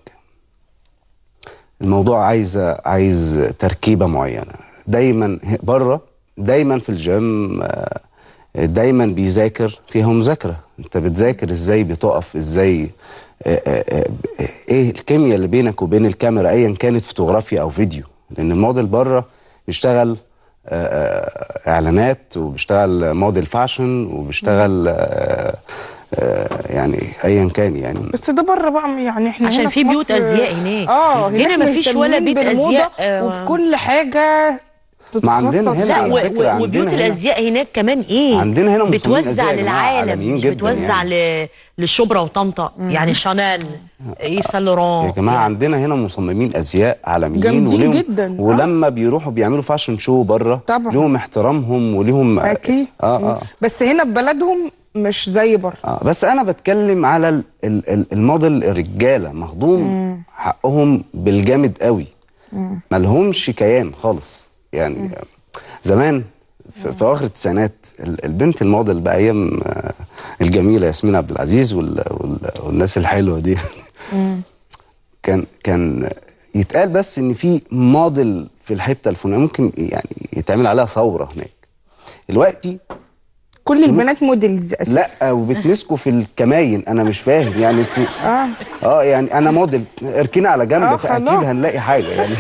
الموضوع عايز عايز تركيبه معينه دايما بره دايما في الجيم آه، دايما بيذاكر فيها مذاكره انت بتذاكر ازاي بتقف ازاي آه، آه، آه، ايه الكيمياء اللي بينك وبين الكاميرا ايا كانت فوتوغرافيا او فيديو لان الموديل بره بيشتغل آه، آه، اعلانات وبيشتغل موديل فاشن وبيشتغل آه، آه، يعني ايا كان يعني بس ده بره بقى يعني احنا عشان هنا في بيوت مصر- أزياء هناك. اه هنا هناك مفيش ولا مهتمين بيت بالموضة أزياء، آه. وبكل حاجه ما عندنا تتخصص هنا لا على و- فكرة و- عندنا وبيوت هنا- الازياء هناك كمان ايه عندنا هنا مصممين بتوزع أزياء يا جماعة للعالم عالميين مش جداً بتوزع ل... للشبرا وطنطا يعني شانيل ايف سان لوران يا جماعه عندنا هنا مصممين ازياء عالميين جامدين وليهم جداً. آه. ولما بيروحوا بيعملوا فاشن شو بره طبعاً. لهم احترامهم وليهم اكيد اه اه بس هنا ببلدهم مش زي بره اه بس انا بتكلم على ال- ال- ال- الموديل الرجاله مهضوم حقهم بالجامد قوي ملهمش كيان خالص يعني زمان في, في اخر التسعينات ال- البنت الموديل بقى ايام آه، الجميله ياسمين عبد العزيز وال وال والناس الحلوه دي كان كان يتقال بس ان في موديل في الحته الفلانيه ممكن يعني يتعمل عليها ثوره هناك دلوقتي كل البنات موديلز اساسا لا وبتمسكوا في الكماين انا مش فاهم يعني انتوا اه اه يعني انا موديل اركينا على جنب آه، فاكيد خلاص. هنلاقي حاجه يعني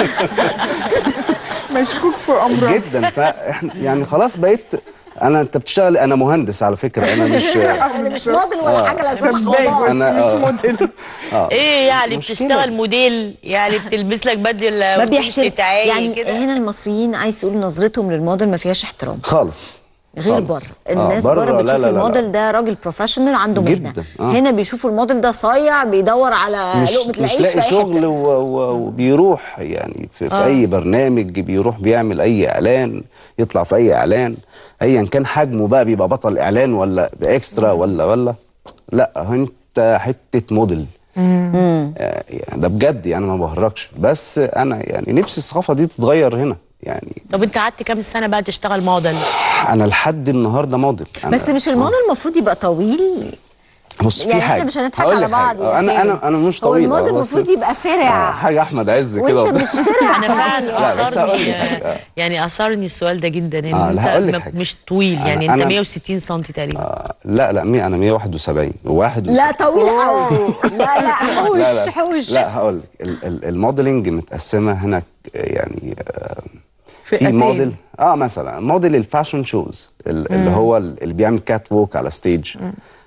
مشكوك في امرها جدا فاحنا يعني خلاص بقيت انا انت بتشتغل انا مهندس على فكره انا مش يعني مش موديل ولا آه. حاجه لازم سباك بس أنا- مش آه. موديل اه ايه يعني مشكلة. بتشتغل موديل يعني بتلبس لك بدل ما وتمشي بيحترم تتعاي يعني كده هنا المصريين عايز تقول نظرتهم للموديل ما فيهاش احترام خالص غير بره خالص. الناس آه، بره لا، بتشوف لا، لا، لا. الموديل ده راجل بروفيشنال عنده مهنه جداً، آه. هنا بيشوفوا الموديل ده صايع بيدور على مش لقمه مش العيش في لاقي أي شغل حتة. و- و- وبيروح يعني في, في آه. اي برنامج بيروح بيعمل اي اعلان يطلع في اي اعلان ايا كان حجمه بقى بيبقى بطل اعلان ولا باكسترا ولا ولا لا انت حته موديل آه، يعني ده بجد يعني ما بهرجش بس انا يعني نفسي الثقافه دي تتغير هنا يعني طب انت قعدت كام سنه بقى تشتغل موديل انا لحد النهارده موديل أنا بس مش الموديل المفروض يبقى طويل بص في يعني حاجه احنا مش هنضحك هقول على لك بعض حاجة. يا انا خالد. انا انا مش هو طويل الموديل آه، بس- المفروض يبقى فرع آه، حاجه احمد عز كده وانت مش فرع انا فعلا لا، بس هقول لك اثرني حاجة. يعني اثرني السؤال ده جدا ان آه، لا، هقول لك انت حاجة. م- مش طويل أنا- يعني انت أنا- 160 سم تقريبا آه، لا لا مي انا 171 وواحد لا طويل قوي لا لا حوش لا لا حوش لا هقول لك ال- ال- الموديلنج متقسمه هنا يعني آه، في فئتين. موديل اه مثلا موديل الفاشن شوز ال- اللي هو ال- اللي بيعمل كات ووك على ستيج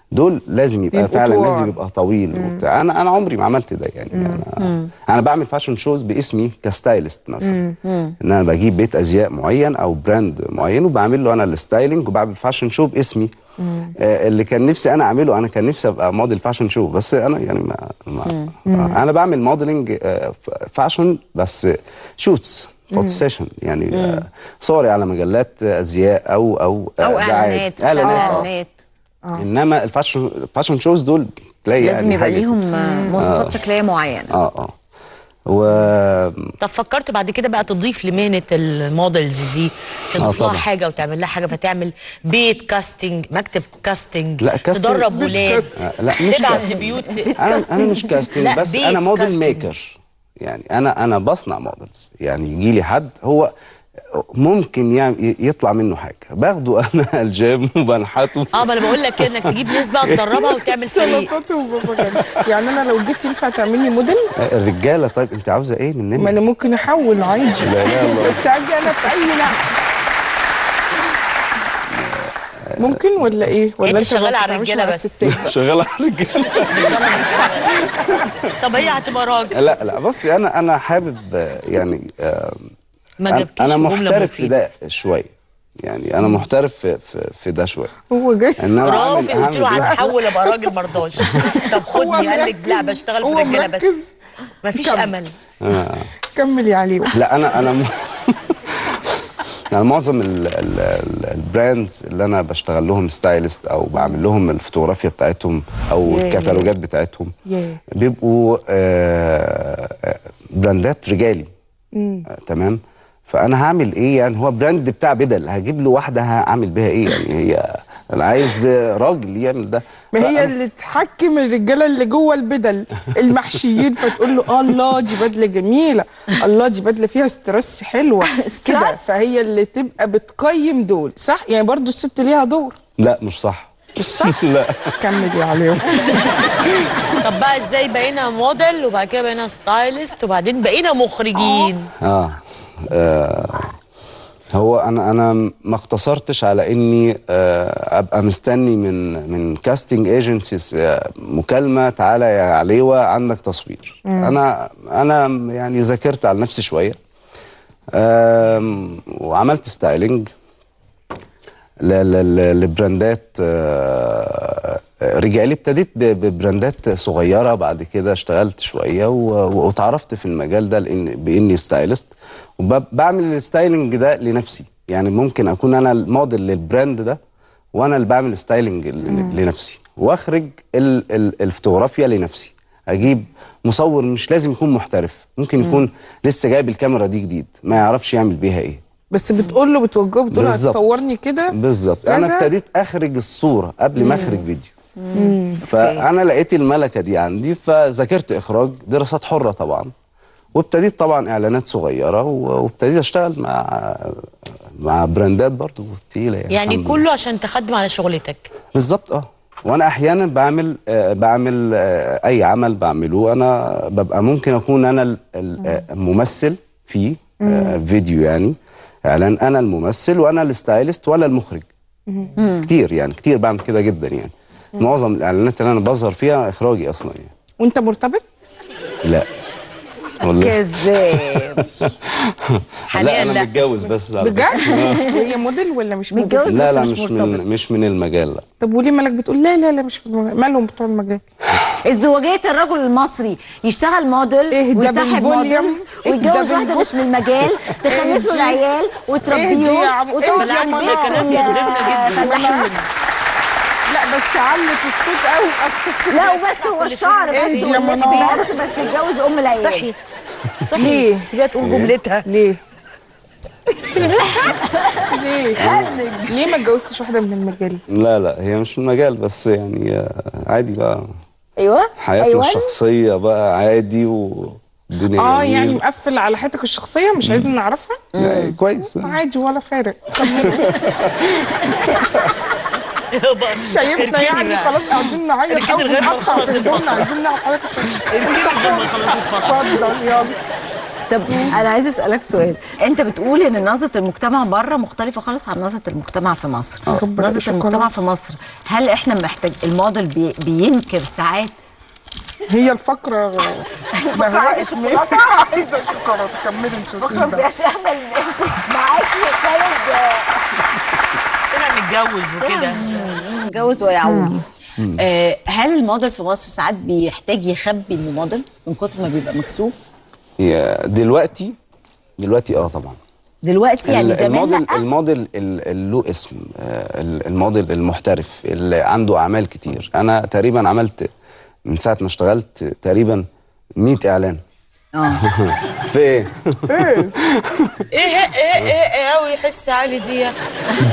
دول لازم يبقى يبقوا فعلا طوال. لازم يبقى طويل وبتاع انا انا عمري ما عملت ده يعني انا انا بعمل فاشن شوز باسمي كستايلست مثلا ان انا بجيب بيت ازياء معين او براند معين وبعمل له انا الستايلنج وبعمل فاشن شو باسمي آه اللي كان نفسي انا اعمله انا كان نفسي ابقى موديل فاشن شو بس انا يعني ما, ما ما انا بعمل موديلنج آه ف- فاشن بس شوتس فوتو سيشن يعني آه صوري على مجلات آه، ازياء او او آه، او دعايات. اعلانات بتعمل اعلانات آه. اعلانات انما الفاشن فاشن شوز دول تلاقي لازم يعني يبقى حاجة ليهم كده. آه، مواصفات شكليه معينه اه اه و طب فكرت بعد كده بقى تضيف لمهنه المودلز دي تضيف لها طبعا. حاجه وتعمل لها حاجه فتعمل بيت كاستنج مكتب كاستنج لا، كاستنج- تدرب بيت ولاد آه، لا مش تبعت كاستنج لبيوت انا انا مش كاستنج لا، بس بيت انا موديل كاستنج. ميكر يعني انا انا بصنع موديلز يعني يجي لي حد هو ممكن يعني يطلع منه حاجه باخده انا الجيم وبنحته اه ما انا بقول لك كده انك تجيب ناس بقى تدربها وتعمل فريق سلطات وبابا يعني انا لو جيت ينفع تعملي موديل الرجاله طيب انت عاوزه ايه مننا ما انا ممكن احول عادي لا لا الله. بس اجي انا في اي ناحيه ممكن ولا ايه ولا انت انت شغالة ما على بتتعاملش الرجالة مع بس. الستات؟ شغاله على الرجاله طب هي هتبقى راجل لا لا بصي انا انا حابب آه، يعني آه، ما أنا- جابكيش انا جملة محترف في مفيدة. ده شويه يعني انا محترف في في, في ده شويه هو جاي ان انا اعمل رافي قلت له اعمل هنحول ابقى راجل مرضاش طب خدني قال لك لا مركز. بشتغل في هو الرجاله بس مركز. مفيش كمل. امل آه. كملي عليه لا انا انا م... يعني معظم ال- ال- ال- البراندز اللي انا بشتغل لهم ستايلست او بعمل لهم الفوتوغرافيا بتاعتهم او ياه. الكتالوجات بتاعتهم ياه بيبقوا آه، آه، براندات رجالي مم. آه، تمام فانا هعمل ايه يعني هو براند بتاع بدل هجيب له واحده هعمل بيها ايه يعني هي انا عايز راجل يعمل ده ما هي فأنا- اللي تحكم الرجاله اللي جوه البدل المحشيين فتقول له الله دي بدله جميله الله دي بدله فيها ستريس حلوه كده فهي اللي تبقى بتقيم دول صح يعني برضو الست ليها دور لا مش صح مش صح لا كملي عليهم طب بقى ازاي بقينا موديل وبعد كده بقينا ستايلست وبعدين بقينا مخرجين آه. آه هو انا انا ما اقتصرتش على اني آه ابقى مستني من من كاستنج ايجنسيز مكالمه تعالى يا عليوه عندك تصوير مم. انا انا يعني ذاكرت على نفسي شويه آم، وعملت ستايلنج ل- ل- ل- لبراندات آه، رجالي ابتديت ب- ببراندات صغيره بعد كده اشتغلت شويه و- واتعرفت في المجال ده لان باني ستايلست وبعمل الستايلنج ده لنفسي يعني ممكن اكون انا الموديل للبراند ده وانا اللي بعمل ستايلنج ل- لنفسي واخرج ال- ال- الفوتوغرافيا لنفسي اجيب مصور مش لازم يكون محترف ممكن يكون لسه جايب الكاميرا دي جديد ما يعرفش يعمل بيها ايه بس بتقول له بتوجهه بتقول له بالظبط. هتصورني كده بالظبط كذا؟ انا ابتديت اخرج الصوره قبل ما اخرج فيديو مم. فانا لقيت الملكه دي عندي فذاكرت اخراج دراسات حره طبعا وابتديت طبعا اعلانات صغيره و- وابتديت اشتغل مع مع براندات برضو تقيله يعني, يعني الحمد كله عشان تخدم على شغلتك بالظبط اه وانا احيانا بعمل آه بعمل آه اي عمل بعمله انا ببقى ممكن اكون انا ال- ال- آه، الممثل فيه آه فيديو يعني اعلان انا الممثل وانا الستايلست وانا المخرج كتير يعني كتير بعمل كده جدا يعني معظم الاعلانات اللي انا بظهر فيها اخراجي اصلا يعني وانت مرتبط لا والله كذاب لا انا متجوز بس على بجد فكرة. هي موديل ولا مش موديل لا لا مش من مش من المجال لا طب وليه مالك بتقول لا لا لا مش في المجال مالهم بتوع المجال ازدواجية الرجل المصري يشتغل موديل اهدى ويصاحب بالفوليوم، موديلز اهدى ويتجوز واحدة بالفوليوم. مش من المجال تخلف له اهدي. العيال اهدي وتربيهم يا عم- وتقعد اهدي يا في منار. البيت كلام يغرمنا جدا. فلاحين لا بس علت الصوت قوي اصلا لا وبس هو الشعر بس اهدي يا واللبس منار بس بس يتجوز ام العيال صحي صحي ليه؟ سيبها تقول ليه؟ جملتها ليه؟ ليه؟ ليه ما اتجوزتش واحده من المجال؟ لا لا هي مش من المجال بس يعني آه، عادي بقى ايوه حياتنا أيوة. الشخصيه بقى عادي والدنيا اه جميلة. يعني مقفل على حياتك الشخصيه مش عايزين نعرفها؟ يعني كويس عادي ولا فارق شايفنا يعني خلاص قاعدين نعيط اركني قوي لغاية ما ونقطع نخلص في هدومنا الفقرة. عايزين نعرف حضرتك الشخصيه اركني لغاية ما نخلص الفقرة. اتفضل يلا طب انا عايزه اسالك سؤال انت بتقول ان نظره المجتمع بره مختلفه خالص عن نظره المجتمع في مصر ربنا نظره شكراً. المجتمع في مصر هل احنا محتاج الموديل بي بينكر ساعات هي الفقرة الفقرة عايزة شوكولاتة؟ عايزة شوكولاتة كملي انت فكر فيهاش امل معاكي يا خالد طلع متجوز وكده متجوز ويعود آه، هل الموديل في مصر ساعات بيحتاج يخبي انه موديل من كتر ما بيبقى مكسوف هي دلوقتي دلوقتي اه طبعا دلوقتي يعني ال- زمان الموديل لأ؟ الموديل ال- اللي له اسم آه، ال- الموديل المحترف اللي عنده اعمال كتير انا تقريبا عملت من ساعه ما اشتغلت تقريبا 100 اعلان اه في ايه ايه ايه ايه ايه قوي حس عالي دي يا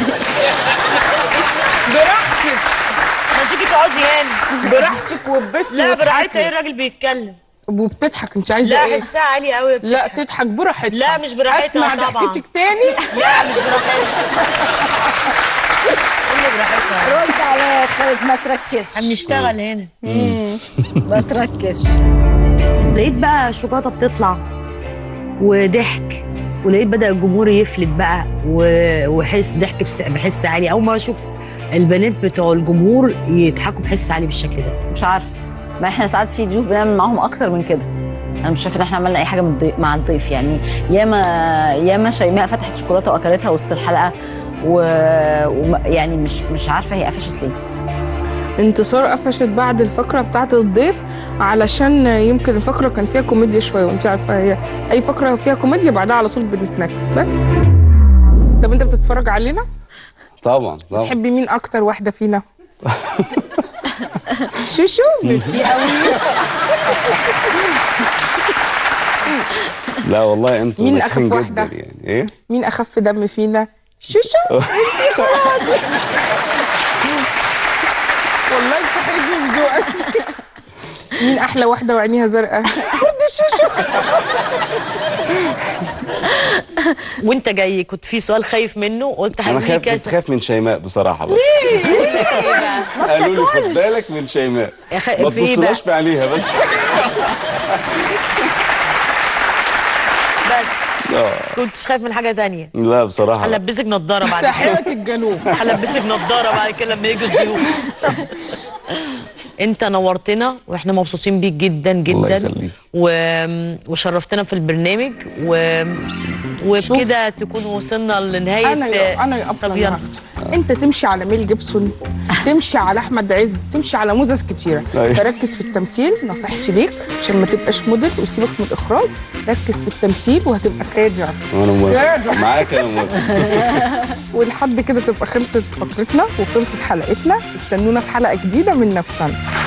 براحتك ما تيجي تقعدي هنا براحتك وبس لا براحتها ايه الراجل بيتكلم وبتضحك انت عايزه لا ايه؟ حسها عالي قوي لا تضحك براحتك لا مش براحتها اسمع طبعا ضحكتك تاني لا مش براحتها اللي براحتها رد عليا يا خالد ما تركزش هنشتغل هنا ما تركزش لقيت بقى شوكولاته بتطلع وضحك ولقيت بدا الجمهور يفلت بقى و- وحس ضحك بس- بحس عالي اول ما اشوف البنات بتوع الجمهور يضحكوا بحس عالي بالشكل ده مش عارفه ما احنا ساعات في ضيوف بنعمل معاهم اكتر من كده انا مش شايفه ان احنا عملنا اي حاجه من الضيف مع الضيف يعني ياما ياما شيماء فتحت شوكولاته واكلتها وسط الحلقه و... وم- يعني مش مش عارفه هي قفشت ليه انتصار قفشت بعد الفقره بتاعه الضيف علشان يمكن الفقره كان فيها كوميديا شويه وانت عارفه هي اي فقره فيها كوميديا بعدها على طول بنتنكد بس طب انت بتتفرج علينا طبعا طبعا تحبي مين اكتر واحده فينا شوشو ميرسي قوي لا والله انتوا مين ناجحين أخف جدا واحدة؟ يعني ايه مين اخف دم فينا شوشو ميرسي خلاص والله بتحرجني من ذوقك مين احلى واحده وعينيها زرقاء برضه شوشو وانت جاي كنت في سؤال خايف منه قلت انا هديك خايف كنت كذا خايف من شيماء بصراحه بس قالوا لي خد بالك من شيماء يا خ- ما في إيه تبصلاش بقى؟ في عينيها بس بس اه كنتش خايف من حاجه تانية لا بصراحه لا. هلبسك نضاره بعد ساحره كده الجنوب هلبسك نضاره بعد كده لما يجوا الضيوف انت نورتنا واحنا مبسوطين بيك جدا الله جدا يخليك. و... وشرفتنا في البرنامج و... وبكده تكون وصلنا لنهايه انا يا انا يا طب ابطال يلا. النهارده انت تمشي على ميل جيبسون تمشي على احمد عز تمشي على موزز كتيره أيوة. فركز في التمثيل نصيحتي ليك عشان ما تبقاش موديل وسيبك من الاخراج ركز في التمثيل وهتبقى كادر وانا موافق كادر. معاك انا موافق ولحد كده تبقى خلصت فقرتنا وخلصت حلقتنا استنونا في حلقه جديده من نفسنا